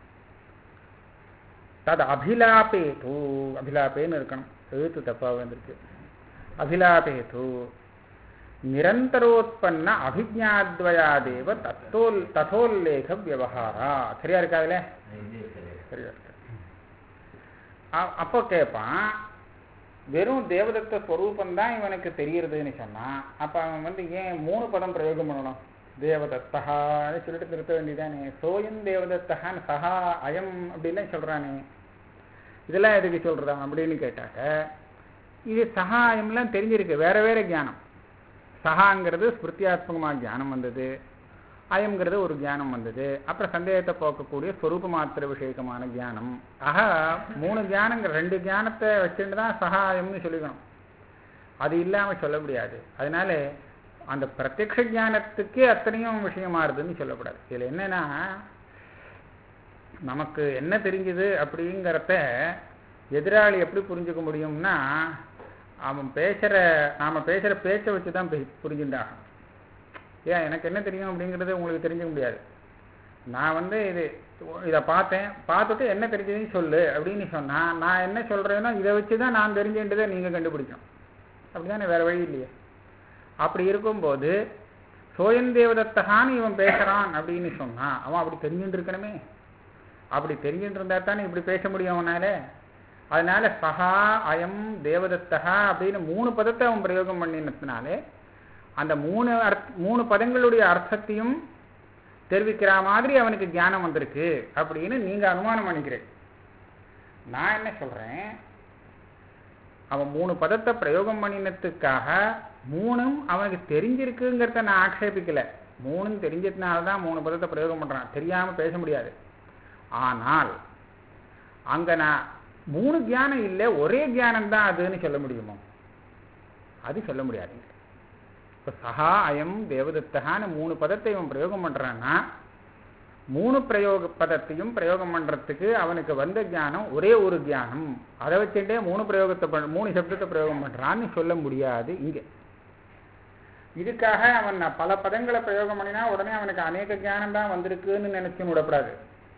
தது அபிலாபே தூ அபிலாபேன்னு இருக்கணும் எழுத்து தப்பா வந்திருக்கு அபிலாபே தூ நிரந்தரோத்பன்ன அபிஜாத்வயாதேவ தத்தோல் ததோல்லேக விவகாரா சரியா இருக்காதுல சரியா இருக்கு அ- அப்போ கேட்பான் வெறும் தேவதத்த ஸ்வரூபம் தான் இவனுக்கு தெரியறதுன்னு சொன்னா அப்ப அவன் வந்து ஏன் மூணு பதம் பிரயோகம் பண்ணணும் தேவதத்தகான்னு சொல்லிட்டு நிறுத்த வேண்டியதானே சோயம் தேவதத்தகான்னு சஹா அயம் அப்படின்லாம் சொல்றானே இதெல்லாம் எதுக்கு சொல்றான் அப்படின்னு கேட்டாக்க இது சகாயம்லாம் தெரிஞ்சிருக்கு வேற வேற ஞானம் சகாங்கிறது ஸ்மிருத்தியாத்மகமாக ஞானம் வந்தது அயம்ங்கிறது ஒரு ஞானம் வந்தது அப்புறம் சந்தேகத்தை போக்கக்கூடிய ஸ்வரூப மாத்திர விஷயகமான ஞானம் ஆக மூணு ஞானங்கள் ரெண்டு ஞானத்தை வச்சுட்டு தான் சகாயம்னு சொல்லிக்கணும் அது இல்லாம சொல்ல முடியாது அதனால அந்த பிரத்யக்ஷ ஞானத்துக்கே அத்தனையும் விஷயமாறுதுன்னு சொல்லக்கூடாது இதுல என்னன்னா நமக்கு என்ன தெரிஞ்சுது அப்படிங்கிறத எதிராளி எப்படி புரிஞ்சுக்க முடியும்னா அவன் பேசுற நாம பேசுற பேச்சை வச்சு தான் புரிஞ்சுட்டாகணும் ஏன் எனக்கு என்ன தெரியும் அப்படிங்கிறது உங்களுக்கு தெரிஞ்சுக்க முடியாது நான் வந்து இது இதை பார்த்தேன் பார்த்துட்டு என்ன தெரிஞ்சதுன்னு சொல்லு அப்படின்னு சொன்னா நான் என்ன சொல்றேனோ இதை வச்சு தான் நான் தெரிஞ்சுன்றதை நீங்க கண்டுபிடிக்கணும் அப்படிதானே வேற வழி இல்லையே அப்படி இருக்கும்போது சோயன் தேவதத்தகான்னு இவன் பேசுறான் அப்படின்னு சொன்னா அவன் அப்படி தெரிஞ்சுட்டு இருக்கணுமே அப்படி தெரிஞ்சுட்டு இருந்தா தானே இப்படி பேச முடியும் அவனால அதனால சஹா அயம் தேவதத்தகா அப்படின்னு மூணு பதத்தை அவன் பிரயோகம் பண்ணினதுனாலே அந்த மூணு அர்த் மூணு பதங்களுடைய அர்த்தத்தையும் தெரிவிக்கிற மாதிரி அவனுக்கு ஞானம் வந்திருக்கு அப்படின்னு நீங்க அனுமானம் பண்ணிக்கிறேன் நான் என்ன சொல்றேன் அவன் மூணு பதத்தை பிரயோகம் பண்ணினதுக்காக மூணும் அவனுக்கு தெரிஞ்சிருக்குங்கிறத நான் ஆக்ஷேபிக்கல மூணும் தெரிஞ்சதுனால தான் மூணு பதத்தை பிரயோகம் பண்றான் தெரியாம பேச முடியாது ஆனால் அங்க நான் மூணு தியானம் இல்லை ஒரே தியானம் தான் அதுன்னு சொல்ல முடியுமோ அது சொல்ல முடியாது இப்போ சஹா அயம் தேவதத்தகான்னு மூணு பதத்தை இவன் பிரயோகம் பண்றான்னா மூணு பிரயோக பதத்தையும் பிரயோகம் பண்றதுக்கு அவனுக்கு வந்த ஞானம் ஒரே ஒரு ஞானம் அதை வச்சுட்டே மூணு பிரயோகத்தை பண் மூணு சப்தத்தை பிரயோகம் பண்றான்னு சொல்ல முடியாது இங்க இதுக்காக அவன் நான் பல பதங்களை பிரயோகம் பண்ணினா உடனே அவனுக்கு அநேக ஞானம் தான் வந்திருக்குன்னு நினைச்சு விடக்கூடாது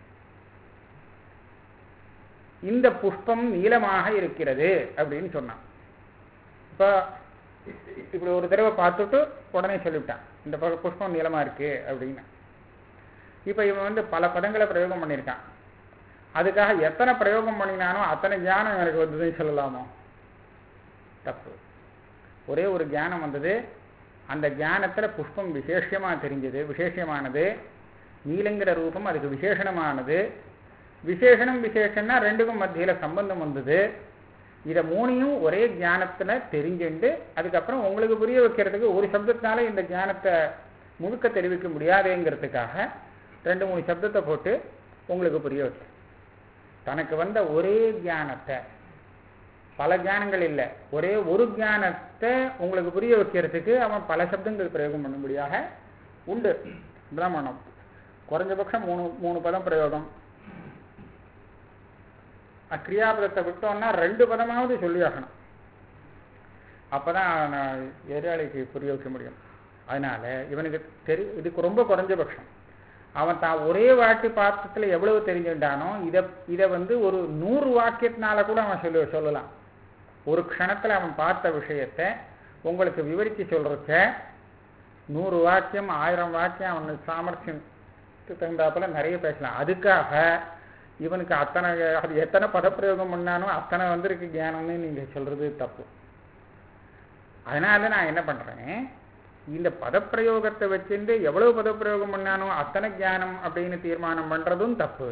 இந்த புஷ்பம் நீளமாக இருக்கிறது அப்படின்னு சொன்னான் இப்போ இப்படி ஒரு தடவை பார்த்துட்டு உடனே சொல்லிவிட்டான் இந்த ப- புஷ்பம் நீளமா இருக்கு அப்படின்னு இப்போ இவன் வந்து பல பதங்களை பிரயோகம் பண்ணியிருக்கான் அதுக்காக எத்தனை பிரயோகம் பண்ணினானோ அத்தனை ஞானம் எனக்கு வந்ததுன்னு சொல்லலாமோ தப்பு ஒரே ஒரு ஞானம் வந்தது அந்த ஞானத்துல புஷ்பம் விசேஷமா தெரிஞ்சது விசேஷமானது நீலங்கிற ரூபம் அதுக்கு விசேஷணமானது விசேஷணம் விசேஷம்னா ரெண்டுக்கும் மத்தியில சம்பந்தம் வந்தது இதை மூணையும் ஒரே ஞானத்துல தெரிஞ்சுண்டு அதுக்கப்புறம் உங்களுக்கு புரிய வைக்கிறதுக்கு ஒரு சப்தத்தினால இந்த ஞானத்தை முழுக்க தெரிவிக்க முடியாதேங்கிறதுக்காக ரெண்டு மூணு சப்தத்தை போட்டு உங்களுக்கு புரிய வச்சேன் தனக்கு வந்த ஒரே ஞானத்தை பல ஞானங்கள் இல்லை ஒரே ஒரு ஞானத்தை உங்களுக்கு புரிய வைக்கிறதுக்கு அவன் பல சப்தங்கள் பிரயோகம் பண்ணும்படியாக உண்டு பிராமணம் குறைஞ்சபட்சம் மூணு மூணு பதம் பிரயோகம் அஹ் கிரியாபதத்தை விட்டோம்னா ரெண்டு பதமாவது சொல்லி ஆகணும் அப்பதான் நான் எதிராளிக்கு புரிய வைக்க முடியும் அதனால இவனுக்கு தெரி இதுக்கு ரொம்ப குறைஞ்சபட்சம் அவன் தான் ஒரே வாட்டி பார்த்ததுல எவ்வளவு தெரிஞ்சுட்டானோ இதை இதை வந்து ஒரு நூறு வாக்கியத்தினால கூட அவன் சொல்லி சொல்லலாம் ஒரு க்ஷணத்துல அவன் பார்த்த விஷயத்தை உங்களுக்கு விவரிச்சு சொல்றச்ச நூறு வாக்கியம் ஆயிரம் வாக்கியம் அவனுக்கு சாமர்த்தியம் தகுந்தாப்புல நிறைய பேசலாம் அதுக்காக இவனுக்கு அத்தனை அது எத்தனை பதப்பிரயோகம் பண்ணானோ அத்தனை வந்திருக்கு ஞானம்னு நீங்க சொல்றது தப்பு அதனால நான் என்ன பண்றேன் இந்த பதப்பிரயோகத்தை வச்சுட்டு எவ்வளவு பதப்பிரயோகம் பண்ணானோ அத்தனை ஞானம் அப்படின்னு தீர்மானம் பண்றதும் தப்பு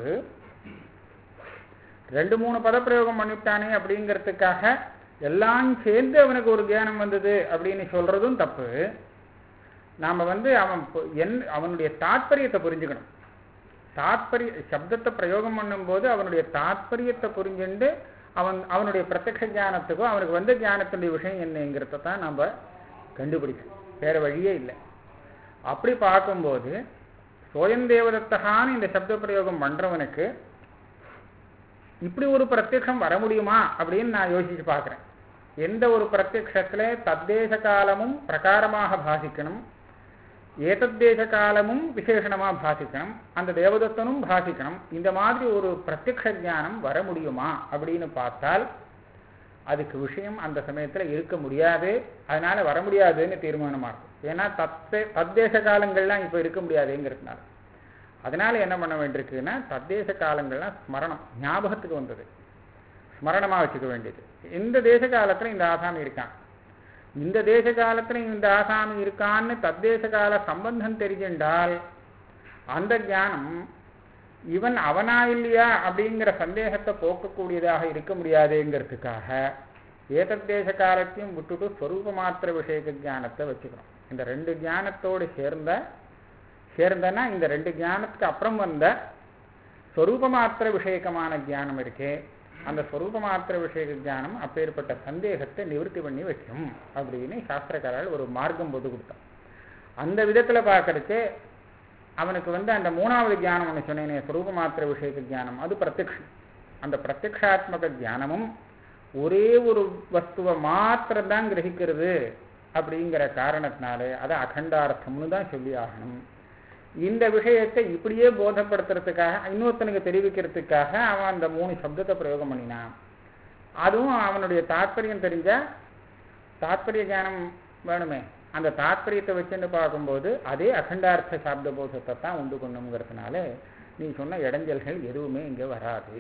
ரெண்டு மூணு பதப்பிரயோகம் பண்ணிவிட்டானே அப்படிங்கிறதுக்காக எல்லாம் சேர்ந்து அவனுக்கு ஒரு ஞானம் வந்தது அப்படின்னு சொல்றதும் தப்பு நாம வந்து அவன் பொ- என் அவனுடைய தாத்பரியத்தை புரிஞ்சுக்கணும் தாத்பரிய சப்தத்தை பிரயோகம் பண்ணும்போது அவனுடைய தாத்பரியத்தை புரிஞ்சுண்டு அவன் அவனுடைய பிரத்யக்ஷ ஞானத்துக்கோ அவனுக்கு வந்த ஞானத்தினுடைய விஷயம் என்னங்கிறத தான் நம்ம கண்டுபிடிக்கணும் வேற வழியே இல்லை அப்படி பார்க்கும்போது சோயம் தேவதத்தகான்னு இந்த சப்த பிரயோகம் பண்றவனுக்கு இப்படி ஒரு பிரத்யக்ஷம் வர முடியுமா அப்படின்னு நான் யோசிச்சு பார்க்கிறேன் எந்த ஒரு பிரத்யக்ஷத்துல தத்தேச காலமும் பிரகாரமாக பாசிக்கணும் ஏதத்தேச காலமும் விசேஷணமா பாசிக்கணும் அந்த தேவதத்தனும் பாசிக்கணும் இந்த மாதிரி ஒரு பிரத்யக்ஷ ஞானம் வர முடியுமா அப்படின்னு பார்த்தால் அதுக்கு விஷயம் அந்த சமயத்துல இருக்க முடியாது அதனால வர முடியாதுன்னு தீர்மானமா இருக்கும் ஏன்னா தத்தே தத்தேச காலங்கள்லாம் இப்ப இருக்க முடியாதுங்கிறதுனால அதனால என்ன பண்ண வேண்டியிருக்குன்னா தத்தேச காலங்கள்லாம் ஸ்மரணம் ஞாபகத்துக்கு வந்தது ஸ்மரணமா வச்சுக்க வேண்டியது இந்த தேச காலத்துல இந்த ஆசாமி இருக்கான் இந்த தேச காலத்துல இந்த ஆசாமி இருக்கான்னு தத்தேச கால சம்பந்தம் தெரிஞ்சின்றால் அந்த ஞானம் இவன் அவனா இல்லையா அப்படிங்கிற சந்தேகத்தை போக்கக்கூடியதாக இருக்க முடியாதுங்கிறதுக்காக ஏதத்தேச காலத்தையும் விட்டுட்டு ஸ்வரூப மாத்திர விஷயக்க ஞானத்தை வச்சுக்கிறோம் இந்த ரெண்டு ஞானத்தோடு சேர்ந்த சேர்ந்தனா இந்த ரெண்டு ஞானத்துக்கு அப்புறம் வந்த ஸ்வரூப மாத்திர விஷயக்கமான ஞானம் இருக்கே அந்த ஸ்வரூப மாத்திர விஷயக்க ஞானம் அப்பேற்பட்ட சந்தேகத்தை நிவர்த்தி பண்ணி வைக்கும் அப்படின்னு சாஸ்திரக்காரர்கள் ஒரு மார்க்கம் போட்டு கொடுத்தான் அந்த விதத்துல பார்க்கறச்சே அவனுக்கு வந்து அந்த மூணாவது ஞானம் ஒன்று சொன்னேனே ஸ்வரூப மாத்திர விஷயக்க ஞானம் அது பிரத்யக்ஷம் அந்த பிரத்யக்ஷாத்மக ஞானமும் ஒரே ஒரு வஸ்துவை மாத்திரம் தான் கிரகிக்கிறது அப்படிங்கிற காரணத்தினாலே அதை அகண்டார்த்தம்னு தான் சொல்லி ஆகணும் இந்த விஷயத்தை இப்படியே போதப்படுத்துறதுக்காக இன்னொருத்தனுக்கு தெரிவிக்கிறதுக்காக அவன் அந்த மூணு சப்தத்தை பிரயோகம் பண்ணினான் அதுவும் அவனுடைய தாற்பயம் தெரிஞ்சா தாற்பரிய ஞானம் வேணுமே அந்த தாற்பயத்தை வச்சுன்னு பார்க்கும்போது அதே அகண்டார்த்த சாப்த போதத்தை தான் உண்டு பண்ணுங்கிறதுனால நீ சொன்ன இடைஞ்சல்கள் எதுவுமே இங்கே வராது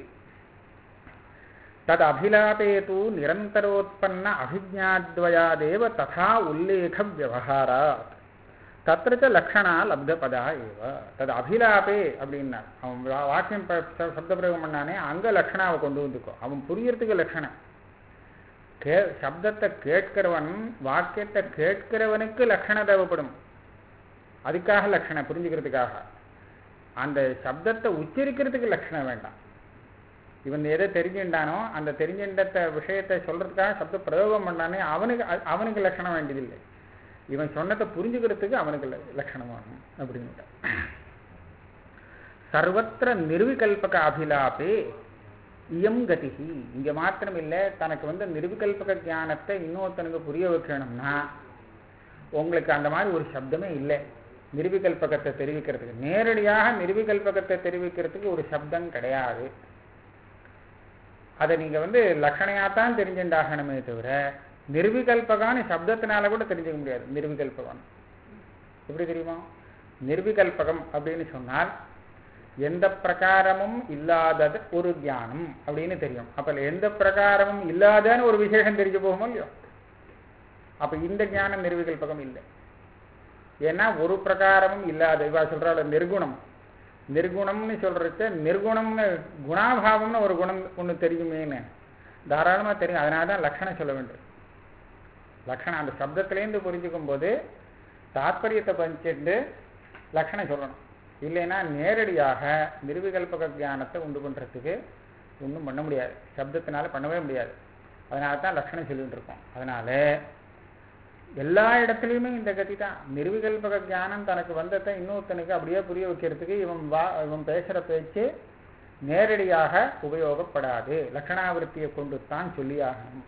தது அபிலாபே தூ நிரந்தரோத்பன்ன அபிஜாத்வயாதேவ ததா உல்லேக விவகாராத் தத்திரச்ச லக்ஷணா லப்தபதா ஏவ தது அபிலாபே அப்படின்னா அவன் வா- வாக்கியம் ப- ச- சப்த பிரயோகம் பண்ணானே அங்கே லக்ஷணாவை கொண்டு வந்துக்கோ அவன் புரியறதுக்கு லக்ஷணம் கே சப்தத்தை கேட்கிறவன் வாக்கியத்தை கேட்கிறவனுக்கு லக்ஷணம் தேவைப்படும் அதுக்காக லக்ஷணம் புரிஞ்சுக்கிறதுக்காக அந்த சப்தத்தை உச்சரிக்கிறதுக்கு லக்ஷணம் வேண்டாம் இவன் எதை தெரிஞ்சுட்டானோ அந்த தெரிஞ்சின்ற விஷயத்தை சொல்றதுக்காக சப்த பிரயோகம் பண்ணானே அவனுக்கு அ- அவனுக்கு லட்சணம் வேண்டியதில்லை இவன் சொன்னதை புரிஞ்சுக்கிறதுக்கு அவனுக்கு ல- லட்சணம் வேணும் அப்படின்னு சர்வத்திர நிர்விகல்பக அபிலாபே இயம் கதிகி இங்க மாத்திரம் இல்லை தனக்கு வந்து நிர்விகல்பக ஞானத்தை இன்னொருத்தனுக்கு புரிய வைக்கணும்னா உங்களுக்கு அந்த மாதிரி ஒரு சப்தமே இல்லை நிர்விகல்பகத்தை தெரிவிக்கிறதுக்கு நேரடியாக நிர்விகல்பகத்தை தெரிவிக்கிறதுக்கு ஒரு சப்தம் கிடையாது அதை நீங்க வந்து லட்சணையாத்தான் தெரிஞ்சுண்டாகணுமே தவிர நிர்விகல்பகான்னு சப்தத்தினால கூட தெரிஞ்சுக்க முடியாது நிர்விகல்பகம் எப்படி தெரியுமா நிர்விகல்பகம் அப்படின்னு சொன்னால் எந்த பிரகாரமும் இல்லாதது ஒரு ஞானம் அப்படின்னு தெரியும் அப்ப எந்த பிரகாரமும் இல்லாதன்னு ஒரு விசேஷம் தெரிஞ்சு போகுமோ இல்லையோ அப்ப இந்த ஞானம் நிர்விகல்பகம் இல்லை ஏன்னா ஒரு பிரகாரமும் இல்லாத இவா சொல்றாள் நிர்குணம் நிர்குணம்னு சொல்றச்ச நிர்குணம்னு குணாபாவம்னு ஒரு குணம் ஒன்று தெரியுமேன்னு தாராளமா தெரியும் அதனால தான் லக்ஷணம் சொல்ல வேண்டும் லக்ஷணம் அந்த சப்தத்திலேருந்து புரிஞ்சுக்கும் போது தாத்பரியத்தை பஞ்சிட்டு லக்ஷணம் சொல்லணும் இல்லைன்னா நேரடியாக நிர்விகல்பக ஞானத்தை உண்டு பண்றதுக்கு ஒன்றும் பண்ண முடியாது சப்தத்தினால பண்ணவே முடியாது அதனால தான் லக்ஷணம் சொல்லிட்டு இருக்கோம் அதனால எல்லா இடத்துலையுமே இந்த கதி தான் நிர்விகல்பக ஞானம் தனக்கு வந்ததை இன்னொருத்தனுக்கு அப்படியே புரிய வைக்கிறதுக்கு இவன் வா இவன் பேசுகிற பேச்சு நேரடியாக உபயோகப்படாது லக்ஷணாவிருத்தியை கொண்டு தான் சொல்லியாகணும்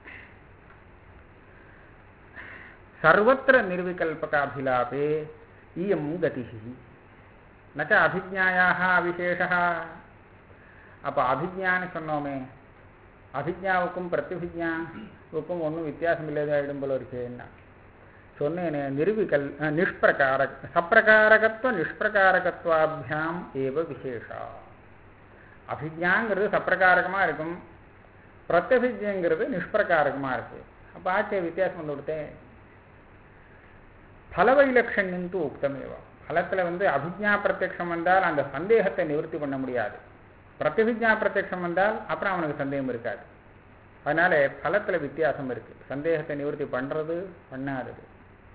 சர்வத்திர நிர்விகல்பக அபிலாபே இயம் கதி நச்ச அபிஜாயாக விசேஷா அப்போ அபிஜான்னு சொன்னோமே அபிஜாவுக்கும் பிரத்யபிஜாவுக்கும் ஒன்றும் வித்தியாசம் இல்லாதாயிடும் போல இருக்கேன்னா சொன்னேனே நிர்விகல் அஹ், நிஷ்பிரகார சப்பிரகாரகத்துவ நிஷ்பிரகாரகத்வாபியாம் ஏவ விசேஷா அபிஜாங்கிறது சப்பிரகாரகமா இருக்கும் பிரத்யபிஜங்கிறது நிஷ்பிரகாரகமா இருக்கு அப்போ ஆச்சே வித்தியாசம் வந்து கொடுத்தேன் பலவைலட்சண்யம் தூ உக்தமேவா பலத்தில் வந்து அபிஜா பிரத்யக்ஷம் வந்தால் அந்த சந்தேகத்தை நிவர்த்தி பண்ண முடியாது பிரத்யபிஜா பிரத்யக்ஷம் வந்தால் அப்புறம் அவனுக்கு சந்தேகம் இருக்காது அதனால பலத்துல வித்தியாசம் இருக்கு சந்தேகத்தை நிவர்த்தி பண்றது பண்ணாதது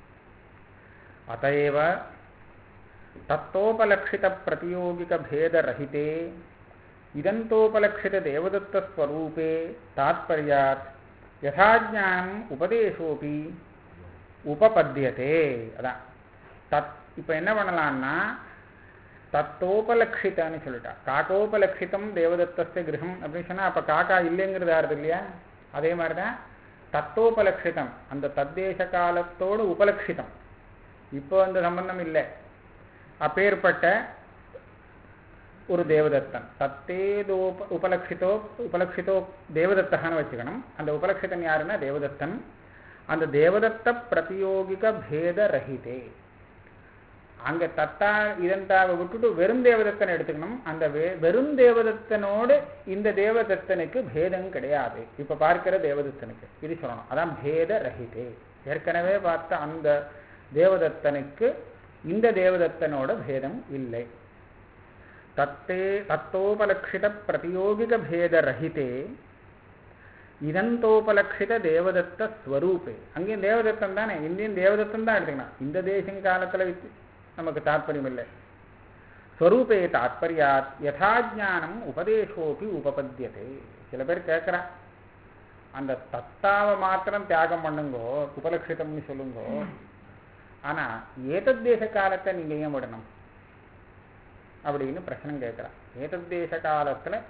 அத்தேவ தத்தோபலட்சித பிரதியோகிக பேதரஹிதே இதந்தோபலட்சித தேவதத்தஸ்வரூபே தாத்பர்யாத் யதாஜானம் உபதேசோபி உபபத்தியதே அதான் தத் இப்போ என்ன பண்ணலாம்னா தத்தோபலட்சிதான்னு சொல்லிட்டா காக்கோபலட்சிதம் தேவதத்தஸ்ய கிரகம் அப்படின்னு சொன்னா அப்ப காக்கா இல்லைங்கிறது யாருது இல்லையா அதே மாதிரிதான் தத்தோபலட்சிதம் அந்த தத்தேச காலத்தோடு உபலட்சிதம் இப்போ அந்த சம்பந்தம் இல்லை அப்பேற்பட்ட ஒரு தேவதத்தன் தத்தேதோப உபலட்சிதோ உபலட்சிதோ தேவதத்தகான்னு வச்சுக்கணும் அந்த உபலட்சிதன் யாருன்னா தேவதத்தன் அந்த தேவதத்த பிரதியோகிக பேத ரஹிதே அங்க தத்தா இதந்தாவை விட்டுட்டு வெறும் தேவதத்தனை எடுத்துக்கணும் அந்த வே- வெறும் தேவதத்தனோடு இந்த தேவதத்தனுக்கு பேதம் கிடையாது இப்ப பார்க்கிற தேவதத்தனுக்கு இது சொல்லணும் அதான் பேத ரஹிதே ஏற்கனவே பார்த்த அந்த தேவதத்தனுக்கு இந்த தேவதத்தனோட பேதம் இல்லை தத்தே தத்தோபலட்சித பிரதியோகிக பேத ரஹிதே இதந்தோபலட்சித தேவதத்த ஸ்வரூபே அங்கேயும் தேவதத்தன் தானே இந்தியன் தேவதத்தன் தான் எடுத்துக்கணும் இந்த தேசம் காலத்துல வித்து நமக்கு தாற்பயம் இல்லை ஸ்வரூபே தாத்பரியாத் யதாஜானம் உபதேசோபி உபபத்தியதே சில பேர் கேட்குறா அந்த தத்தாவை மாத்திரம் தியாகம் பண்ணுங்கோ உபலட்சிதம்னு சொல்லுங்கோ ஆனா ஏதத் தேச காலத்தை நீங்க ஏன் விடணும் அப்படின்னு பிரச்சனை கேட்குறான் ஏதத் தேச காலத்துல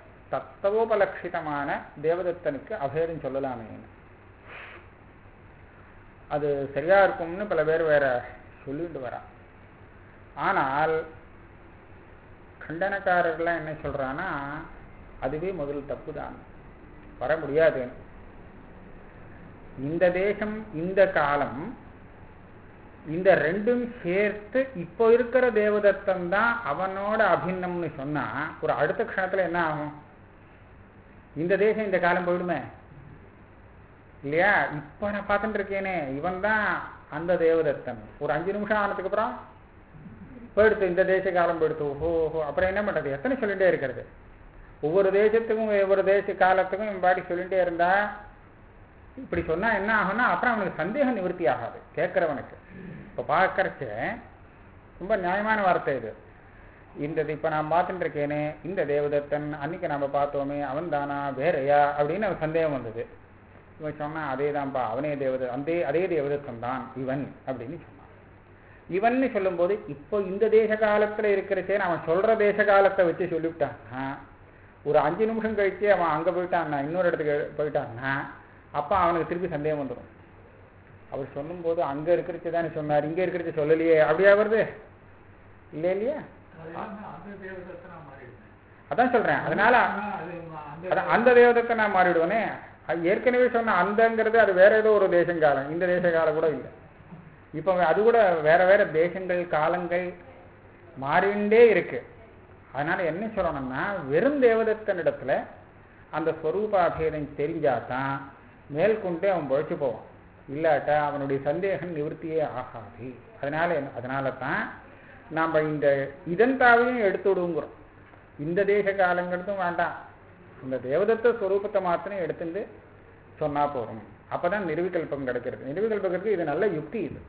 தத்தவோபலட்சிதமான தேவதத்தனுக்கு அபேதம் சொல்லலாமேன்னு அது சரியா இருக்கும்னு பல பேர் வேற சொல்லிட்டு வரா ஆனால் கண்டனக்காரர்லாம் என்ன சொல்றான்னா அதுவே முதல் தப்பு தான் வர முடியாது இந்த தேசம் இந்த காலம் இந்த ரெண்டும் சேர்த்து இப்போ இருக்கிற தேவதத்தம் தான் அவனோட அபிநம்னு சொன்னா ஒரு அடுத்த க்ஷணத்துல என்ன ஆகும் இந்த தேசம் இந்த காலம் போயிடுமே இல்லையா இப்ப நான் பார்த்துட்டு இருக்கேனே இவன் தான் அந்த தேவதத்தன் ஒரு அஞ்சு நிமிஷம் ஆனதுக்கு அப்புறம் போயிடுத்து இந்த தேச காலம் போயிடுத்து ஓஹோ ஓஹோ அப்புறம் என்ன பண்றது எத்தனை சொல்லிட்டே இருக்கிறது ஒவ்வொரு தேசத்துக்கும் ஒவ்வொரு தேச காலத்துக்கும் இவன் பாடி சொல்லிட்டே இருந்தா இப்படி சொன்னா என்ன ஆகும்னா அப்புறம் அவனுக்கு சந்தேகம் நிவர்த்தி ஆகாது கேட்கறவனுக்கு இப்போ பார்க்கறச்ச ரொம்ப நியாயமான வார்த்தை இது இந்த இப்போ நான் பார்த்துட்டு இருக்கேனே இந்த தேவதத்தன் அன்னைக்கு நாம பார்த்தோமே அவன் தானா வேறையா அப்படின்னு அவன் சந்தேகம் வந்தது இவன் சொன்னான் அதே தான்ப்பா அவனே தேவத அந்த அதே தேவதத்தன் தான் இவன் அப்படின்னு சொன்னான் இவன்னு சொல்லும்போது இப்போ இந்த தேச காலத்துல இருக்கிறச்சே அவன் சொல்ற தேச காலத்தை வச்சு சொல்லிவிட்டான்னா ஒரு அஞ்சு நிமிஷம் கழிச்சு அவன் அங்க போயிட்டான்னா இன்னொரு இடத்துக்கு போயிட்டான்னா அப்ப அவனுக்கு திருப்பி சந்தேகம் வந்துடும் அவர் சொல்லும்போது அங்க இருக்கிறச்சு தானே சொன்னார் இங்க இருக்கிறச்சு சொல்லலையே அப்படியா வருது இல்லை இல்லையா அதான் சொல்றேன் அதனால அதான் அந்த தேவதத்தை நான் மாறிடுவேனே அது ஏற்கனவே சொன்ன அந்தங்கிறது அது வேற ஏதோ ஒரு தேசங்காலம் இந்த தேச காலம் கூட இல்லை இப்போ அது கூட வேற வேற தேசங்கள் காலங்கள் மாறிண்டே இருக்கு அதனால என்ன சொல்லணும்னா வெறும் தேவதத்தனிடத்துல அந்த ஸ்வரூபாபேதம் தெரிஞ்சாதான் மேற்கொண்டு அவன் பழிச்சு போவான் இல்லாட்டா அவனுடைய சந்தேகம் நிவர்த்தியே ஆகாது அதனால என்ன அதனால தான் நாம் இந்த இதன்தாவையும் எடுத்து விடுங்கிறோம் இந்த தேச காலங்கிறதும் வேண்டாம் இந்த தேவதத்த ஸ்வரூபத்தை மாத்திரம் எடுத்துட்டு சொன்னா போறோம் அப்பதான் நிர்விகல்பம் கிடைக்கிறது நிர்விகல்பத்துக்கு இது நல்ல யுக்தி இது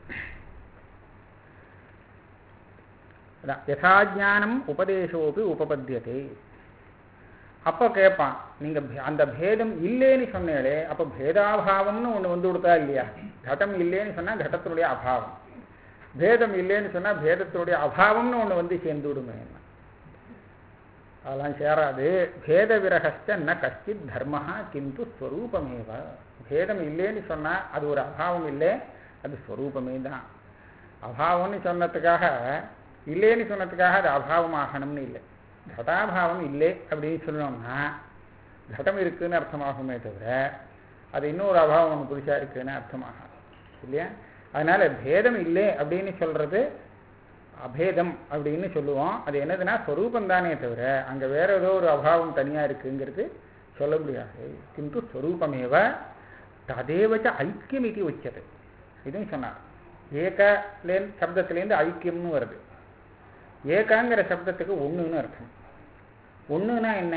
யசாஜானம் உபதேசோபி உபபத்தியதே அப்போ கேட்பான் நீங்க அந்த பேதம் இல்லைன்னு சொன்னீங்களே அப்போ பேதாபாவம்னு ஒன்று வந்து கொடுத்தா இல்லையா கட்டம் இல்லைன்னு சொன்னா கடத்தினுடைய அபாவம் பேதம் இல்லைன்னு சொன்னா பேதத்தினுடைய அபாவம்னு ஒன்று வந்து சேர்ந்து விடுமே அதெல்லாம் சேராது பேத விரகஸ்ட ந கஷ்டித் தர்மஹா கிந்து ஸ்வரூபமேவ பேதம் இல்லைன்னு சொன்னா அது ஒரு அபாவம் இல்லை அது ஸ்வரூபமே தான் அபாவம்னு சொன்னதுக்காக இல்லைன்னு சொன்னதுக்காக அது அபாவம் ஆகணும்னு இல்லை கடாபாவம் இல்லை அப்படின்னு சொல்லணும்னா கடம் இருக்குன்னு அர்த்தமாகுமே தவிர அது இன்னொரு அபாவம் ஒன்று புதுசா இருக்குன்னு அர்த்தமாகும் இல்லையா அதனால பேதம் இல்லை அப்படின்னு சொல்றது அபேதம் அப்படின்னு சொல்லுவோம் அது என்னதுன்னா ஸ்வரூபம் தானே தவிர அங்க வேற ஏதோ ஒரு அபாவம் தனியா இருக்குங்கிறது சொல்ல முடியாது கிந்து ஸ்வரூபமேவ ததேவச்ச ஐக்கியம் இது உச்சது இதுவும் சொன்னார் ஏகலேருந்து சப்தத்திலேருந்து ஐக்கியம்னு வருது ஏகாங்கிற சப்தத்துக்கு ஒண்ணுன்னு அர்த்தம் ஒண்ணுனா என்ன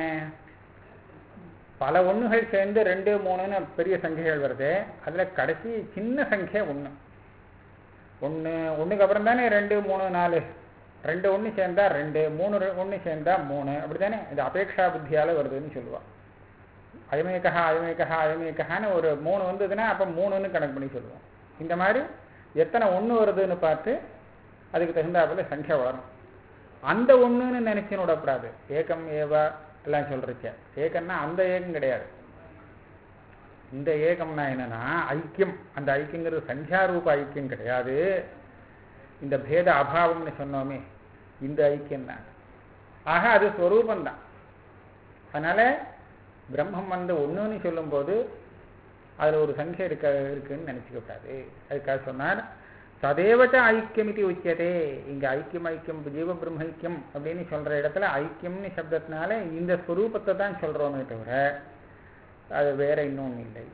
பல ஒண்ணுகள் சேர்ந்து ரெண்டு மூணுன்னு பெரிய சங்கைகள் வருது அதுல கடைசி சின்ன சங்கை ஒண்ணு ஒண்ணு ஒண்ணுக்கு அப்புறம் தானே ரெண்டு மூணு நாலு ரெண்டு ஒண்ணு சேர்ந்தா ரெண்டு மூணு ரெ- ஒண்ணு சேர்ந்தா மூணு அப்படிதானே இது அபேக்ஷா புத்தியால வருதுன்னு சொல்லுவா அயமேகா அயமேகா அயமேகான்னு ஒரு மூணு வந்ததுன்னா அப்ப மூணுன்னு கணக்கு பண்ணி சொல்லுவோம் இந்த மாதிரி எத்தனை ஒண்ணு வருதுன்னு பார்த்து அதுக்கு தகுந்தாப்புல சங்கையை வளரும் அந்த ஒண்ணுன்னு நினைச்சுன்னு விடக்கூடாது ஏகம் ஏவா எல்லாம் சொல்றீங்க ஏகம்னா அந்த ஏகம் கிடையாது இந்த ஏகம்னா என்னன்னா ஐக்கியம் அந்த ஐக்கியங்கிறது சங்கியாரூப ஐக்கியம் கிடையாது இந்த பேத அபாவம்னு சொன்னோமே இந்த ஐக்கியம் தான் ஆக அது ஸ்வரூபந்தான் அதனால பிரம்மம் வந்து ஒண்ணுன்னு சொல்லும்போது அதுல ஒரு சங்கை இருக்க இருக்குன்னு நினைச்சுக்க கூடாது அதுக்காக சொன்னார் சதேவச்ச ஐக்கியம் இது உச்சியதே இங்க ஐக்கியம் ஐக்கியம் ஜீவ பிரம்ம ஐக்கியம் அப்படின்னு சொல்ற இடத்துல ஐக்கியம்னு சப்தத்தினால இந்த ஸ்வரூபத்தை தான் சொல்றோமே தவிர அது வேற இன்னொன்னு இல்லை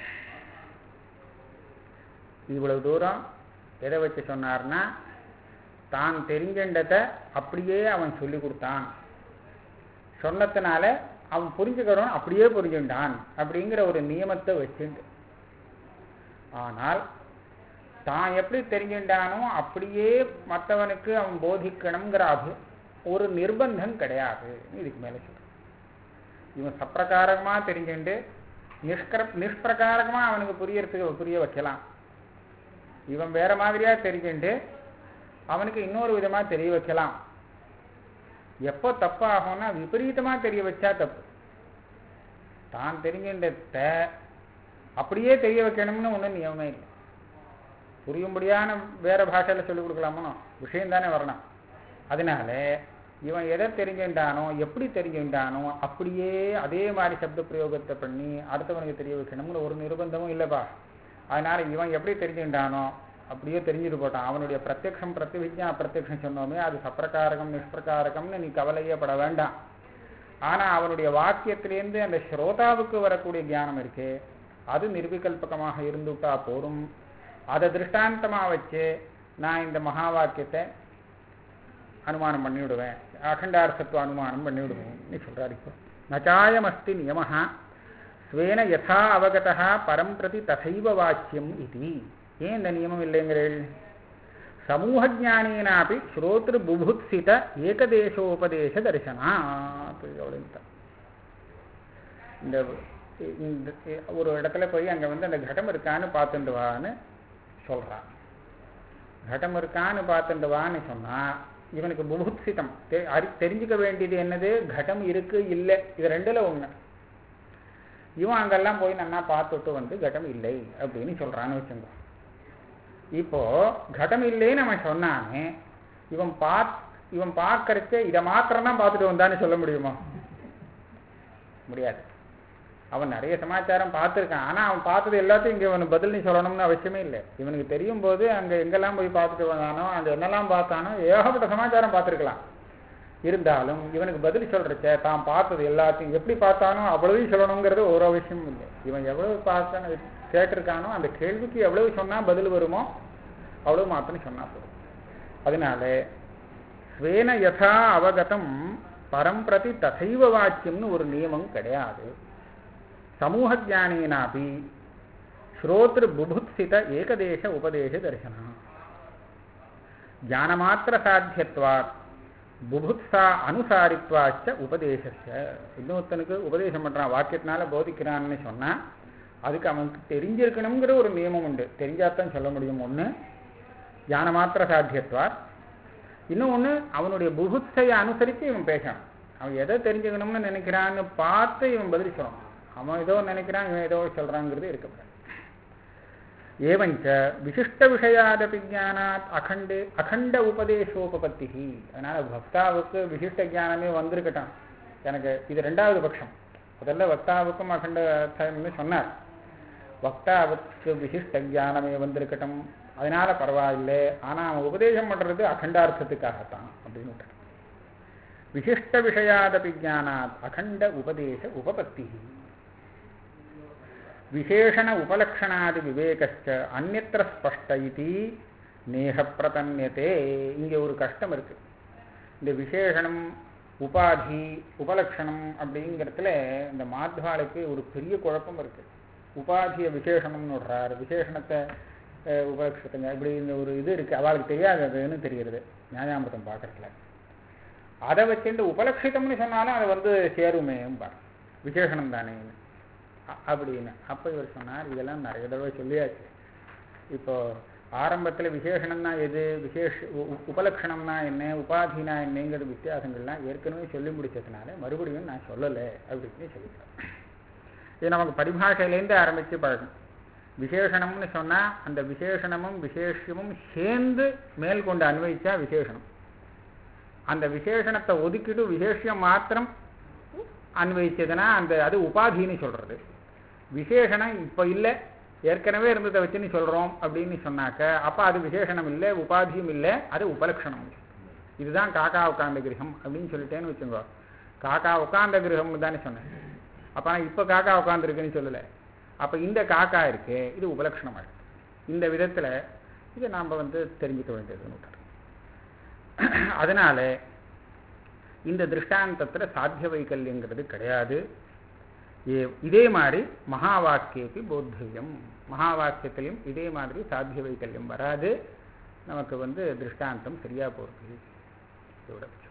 இவ்வளவு தூரம் எதை வச்சு சொன்னார்னா தான் தெரிஞ்சண்டதை அப்படியே அவன் சொல்லி கொடுத்தான் சொன்னதுனால அவன் புரிஞ்சுக்கிறவன் அப்படியே புரிஞ்சுட்டான் அப்படிங்கிற ஒரு நியமத்தை வச்சுண்டு ஆனால் தான் எப்படி தெரிஞ்சுட்டானோ அப்படியே மற்றவனுக்கு அவன் போதிக்கணுங்கிற அபு ஒரு நிர்பந்தம் கிடையாது இதுக்கு மேல சொல்றேன் இவன் சப்பிரகாரமா தெரிஞ்சுண்டு நிஷ்கர நிஷ்பிரகாரமா அவனுக்கு புரியறதுக்கு புரிய வைக்கலாம் இவன் வேற மாதிரியா தெரிஞ்சுண்டு அவனுக்கு இன்னொரு விதமா தெரிய வைக்கலாம் எப்போ தப்பாகும்னா விபரீதமா தெரிய வச்சா தப்பு தான் தெரிஞ்சுன்றத அப்படியே தெரிய வைக்கணும்னு ஒன்றும் நியமமே இல்லை புரியும்படியான வேற பாஷையில் சொல்லிக் கொடுக்கலாமோ விஷயம் தானே வரணும் அதனால இவன் எதை தெரிஞ்சுட்டானோ எப்படி தெரிஞ்சுட்டானோ அப்படியே அதே மாதிரி சப்த பிரயோகத்தை பண்ணி அடுத்தவனுக்கு தெரிய வைக்கணும்னு ஒரு நிர்பந்தமும் இல்லைப்பா அதனால இவன் எப்படி தெரிஞ்சுட்டானோ அப்படியே தெரிஞ்சுட்டு போட்டான் அவனுடைய பிரத்யக்ஷம் பிரத்யவிஜா பிரத்யக்ஷம் சொன்னோமே அது சப்பிரகாரகம் நிஷ்பிரகாரகம்னு நீ கவலையே பட வேண்டாம் ஆனா அவனுடைய வாக்கியத்திலேருந்து அந்த ஸ்ரோதாவுக்கு வரக்கூடிய ஞானம் இருக்கே அது நிர்விகல்பகமாக இருந்துட்டா போரும் அதை திருஷ்டாந்தமா வச்சு நான் இந்த மகா வாக்கியத்தை அனுமானம் பண்ணிவிடுவேன் அகண்டார்த்தத்துவ அனுமானம் பண்ணிவிடுவேன் நீ சொல்றாரு இப்போ நச்சாயமஸ்தி நியமஹா ஸ்வேன யதா அவகதா பரம் பிரதி தசைவ வாக்கியம் இது ஏன் இந்த நியமம் இல்லைங்கிறீள் சமூகஜானேனாப்பி ஸ்ரோத்ரு புபுத்சித ஏகதேசோபதேச தரிசனாத் அவ்வளோ இந்த இந்த ஒரு இடத்துல போய் அங்கே வந்து அந்த கடம் இருக்கான்னு பார்த்துட்டு வான்னு சொல்கிறான் கடம் இருக்கான்னு பார்த்துட்டு வான்னு சொன்னால் இவனுக்கு புபுத்சிதம் தெ- அறி- தெரிஞ்சுக்க வேண்டியது என்னது கடம் இருக்கு இல்லை இது ரெண்டுல ஒண்ணு இவன் அங்கெல்லாம் போய் நன்னா பார்த்துட்டு வந்து கடம் இல்லை அப்படின்னு சொல்றான்னு வச்சுக்கோ இப்போ கடம் இல்லைன்னு அவன் சொன்னானே இவன் பாத் இவன் பார்க்கறச்ச இதை மாத்திரம் தான் பார்த்துட்டு வந்தான்னு சொல்ல முடியுமா முடியாது அவன் நிறைய சமாச்சாரம் பார்த்துருக்கான் ஆனால் அவன் பார்த்தது எல்லாத்தையும் இங்கே அவனுக்கு பதில் நீ சொல்லணும்னு அவசியமே இல்லை இவனுக்கு தெரியும் போது அங்கே எங்கெல்லாம் போய் பார்த்துட்டு வந்தானோ அங்கே என்னெல்லாம் பார்த்தானோ ஏகப்பட்ட சமாச்சாரம் பார்த்துருக்கலாம் இருந்தாலும் இவனுக்கு பதில் சொல்றச்ச தான் பார்த்தது எல்லாத்தையும் எப்படி பார்த்தானோ அவ்வளவையும் சொல்லணுங்கிறது ஒரு அவசியமும் இல்லை இவன் எவ்வளவு பார்த்தானோ கேட்டிருக்கானோ அந்த கேள்விக்கு எவ்வளவு சொன்னா பதில் வருமோ அவ்வளவு மாத்திரம் சொன்னா போதும் அதனால ஸ்வேன யதா அவகதம் பரம் பிரதி தசைவ வாக்கியம்னு ஒரு நியமம் கிடையாது சமூக ஜானேனாபி ஸ்ரோத்ரு புபுத்சித ஏகதேச உபதேச தரிசனம் ஞானமாத்திர சாத்தியத்வாத் புபுத்சா அனுசாரித்வாச்ச உபதேசஸ்ய இன்னொருத்தனுக்கு உபதேசம் பண்றான் வாக்கியத்தினால போதிக்கிறான்னு சொன்னா அதுக்கு அவனுக்கு தெரிஞ்சிருக்கணுங்கிற ஒரு நியமம் உண்டு தெரிஞ்சாதான் சொல்ல முடியும் ஒண்ணு ஞானமாத்திர சாத்தியத்வாத் இன்னும் ஒண்ணு அவனுடைய புகுத்சையை அனுசரித்து இவன் பேசணும் அவன் எதை தெரிஞ்சுக்கணும்னு நினைக்கிறான்னு பார்த்து இவன் பதில் சொல்லணும் அவன் ஏதோ நினைக்கிறான் இவன் ஏதோ சொல்றாங்கிறது இருக்கக்கூடாது ஏவஞ்ச விசிஷ்ட விஷயாதபி ஜானாத் அகண்டே அகண்ட உபதேசோபபத்தி அதனால பக்தாவுக்கு விசிஷ்ட ஞானமே வந்திருக்கட்டும் எனக்கு இது ரெண்டாவது பட்சம் முதல்ல வக்தாவுக்கும் அகண்ட அர்த்தம்னு சொன்னார் வக்தாவுக்கு விசிஷ்ட ஞானமே வந்திருக்கட்டும் அதனால பரவாயில்லை ஆனா அவன் உபதேசம் பண்றது அகண்டார்த்தத்துக்காகத்தான் அப்படின்னு விட்டார் விசிஷ்ட விஷயாதபி ஜானாத் அகண்ட உபதேச உபபத்தி விசேஷண உபலக்ஷணாதி விவேகச்ச அந்நத்திர ஸ்பஷ்ட இது நேக பிரதன்யத்தே இங்கே ஒரு கஷ்டம் இருக்கு இந்த விசேஷணம் உபாதி உபலக்ஷணம் அப்படிங்கிறதுல இந்த மாத்வாளுக்கு ஒரு பெரிய குழப்பம் இருக்கு உபாதிய விசேஷணம்னு விடுறாரு விசேஷணத்தை அஹ், உபலட்சத்துங்க இப்படி இந்த ஒரு இது இருக்கு அவளுக்கு தெரியாது அதுன்னு தெரிகிறது நியாயாமிர்தம் பார்க்கறதுல அதை வச்சுட்டு உபலட்சிதம்னு சொன்னாலும் அது வந்து சேருமேம்பார் விசேஷணம் தானே அ- அப்படின்னு அப்போ இவர் சொன்னார் இதெல்லாம் நிறைய தடவை சொல்லியாச்சு இப்போ ஆரம்பத்தில் விசேஷணம்னா எது விசேஷ உ- உ- உபலக்ஷணம்னா என்ன உபாதினா என்னங்கிற வித்தியாசங்கள்லாம் ஏற்கனவே சொல்லி முடிச்சதுனால மறுபடியும் நான் சொல்லலை அப்படின்னு சொல்லிட்டேன் இது நமக்கு பரிபாஷையிலேருந்து ஆரம்பித்து பழகும் விசேஷணம்னு சொன்னால் அந்த விசேஷணமும் விசேஷமும் சேர்ந்து மேல் கொண்டு அன்வயிச்சா விசேஷணம் அந்த விசேஷணத்தை ஒதுக்கிட்டு விசேஷம் மாத்திரம் அன்வயிச்சதுன்னா அந்த அது உபாதின்னு சொல்றது விசேஷணம் இப்போ இல்லை ஏற்கனவே இருந்ததை வச்சுன்னு சொல்றோம் அப்படின்னு சொன்னாக்க அப்ப அது விசேஷணம் இல்லை உபாதியும் இல்லை அது உபலட்சணம் இதுதான் காக்கா உட்கார்ந்த கிரகம் அப்படின்னு சொல்லிட்டேன்னு வச்சுக்கோ காக்கா உட்கார்ந்த கிரகம்னு தானே சொன்னேன் அப்ப நான் இப்போ காக்கா உட்கார்ந்துருக்குன்னு சொல்லலை அப்ப இந்த காக்கா இருக்கு இது உபலட்சணமா இருக்கு இந்த விதத்துல இதை நாம வந்து தெரிஞ்சுக்க வேண்டியதுன்னு விட்டார். அதனால இந்த திருஷ்டாந்தத்துல சாத்திய வைக்கல்யங்கிறது கிடையாது ஏ- இதே மாதிரி மகா வாக்கியக்கு போத்தவியம் மகா வாக்கியத்திலையும் இதே மாதிரி சாத்திய வைக்கல்யம் வராது நமக்கு வந்து திருஷ்டாந்தம் சரியா போறது இதோட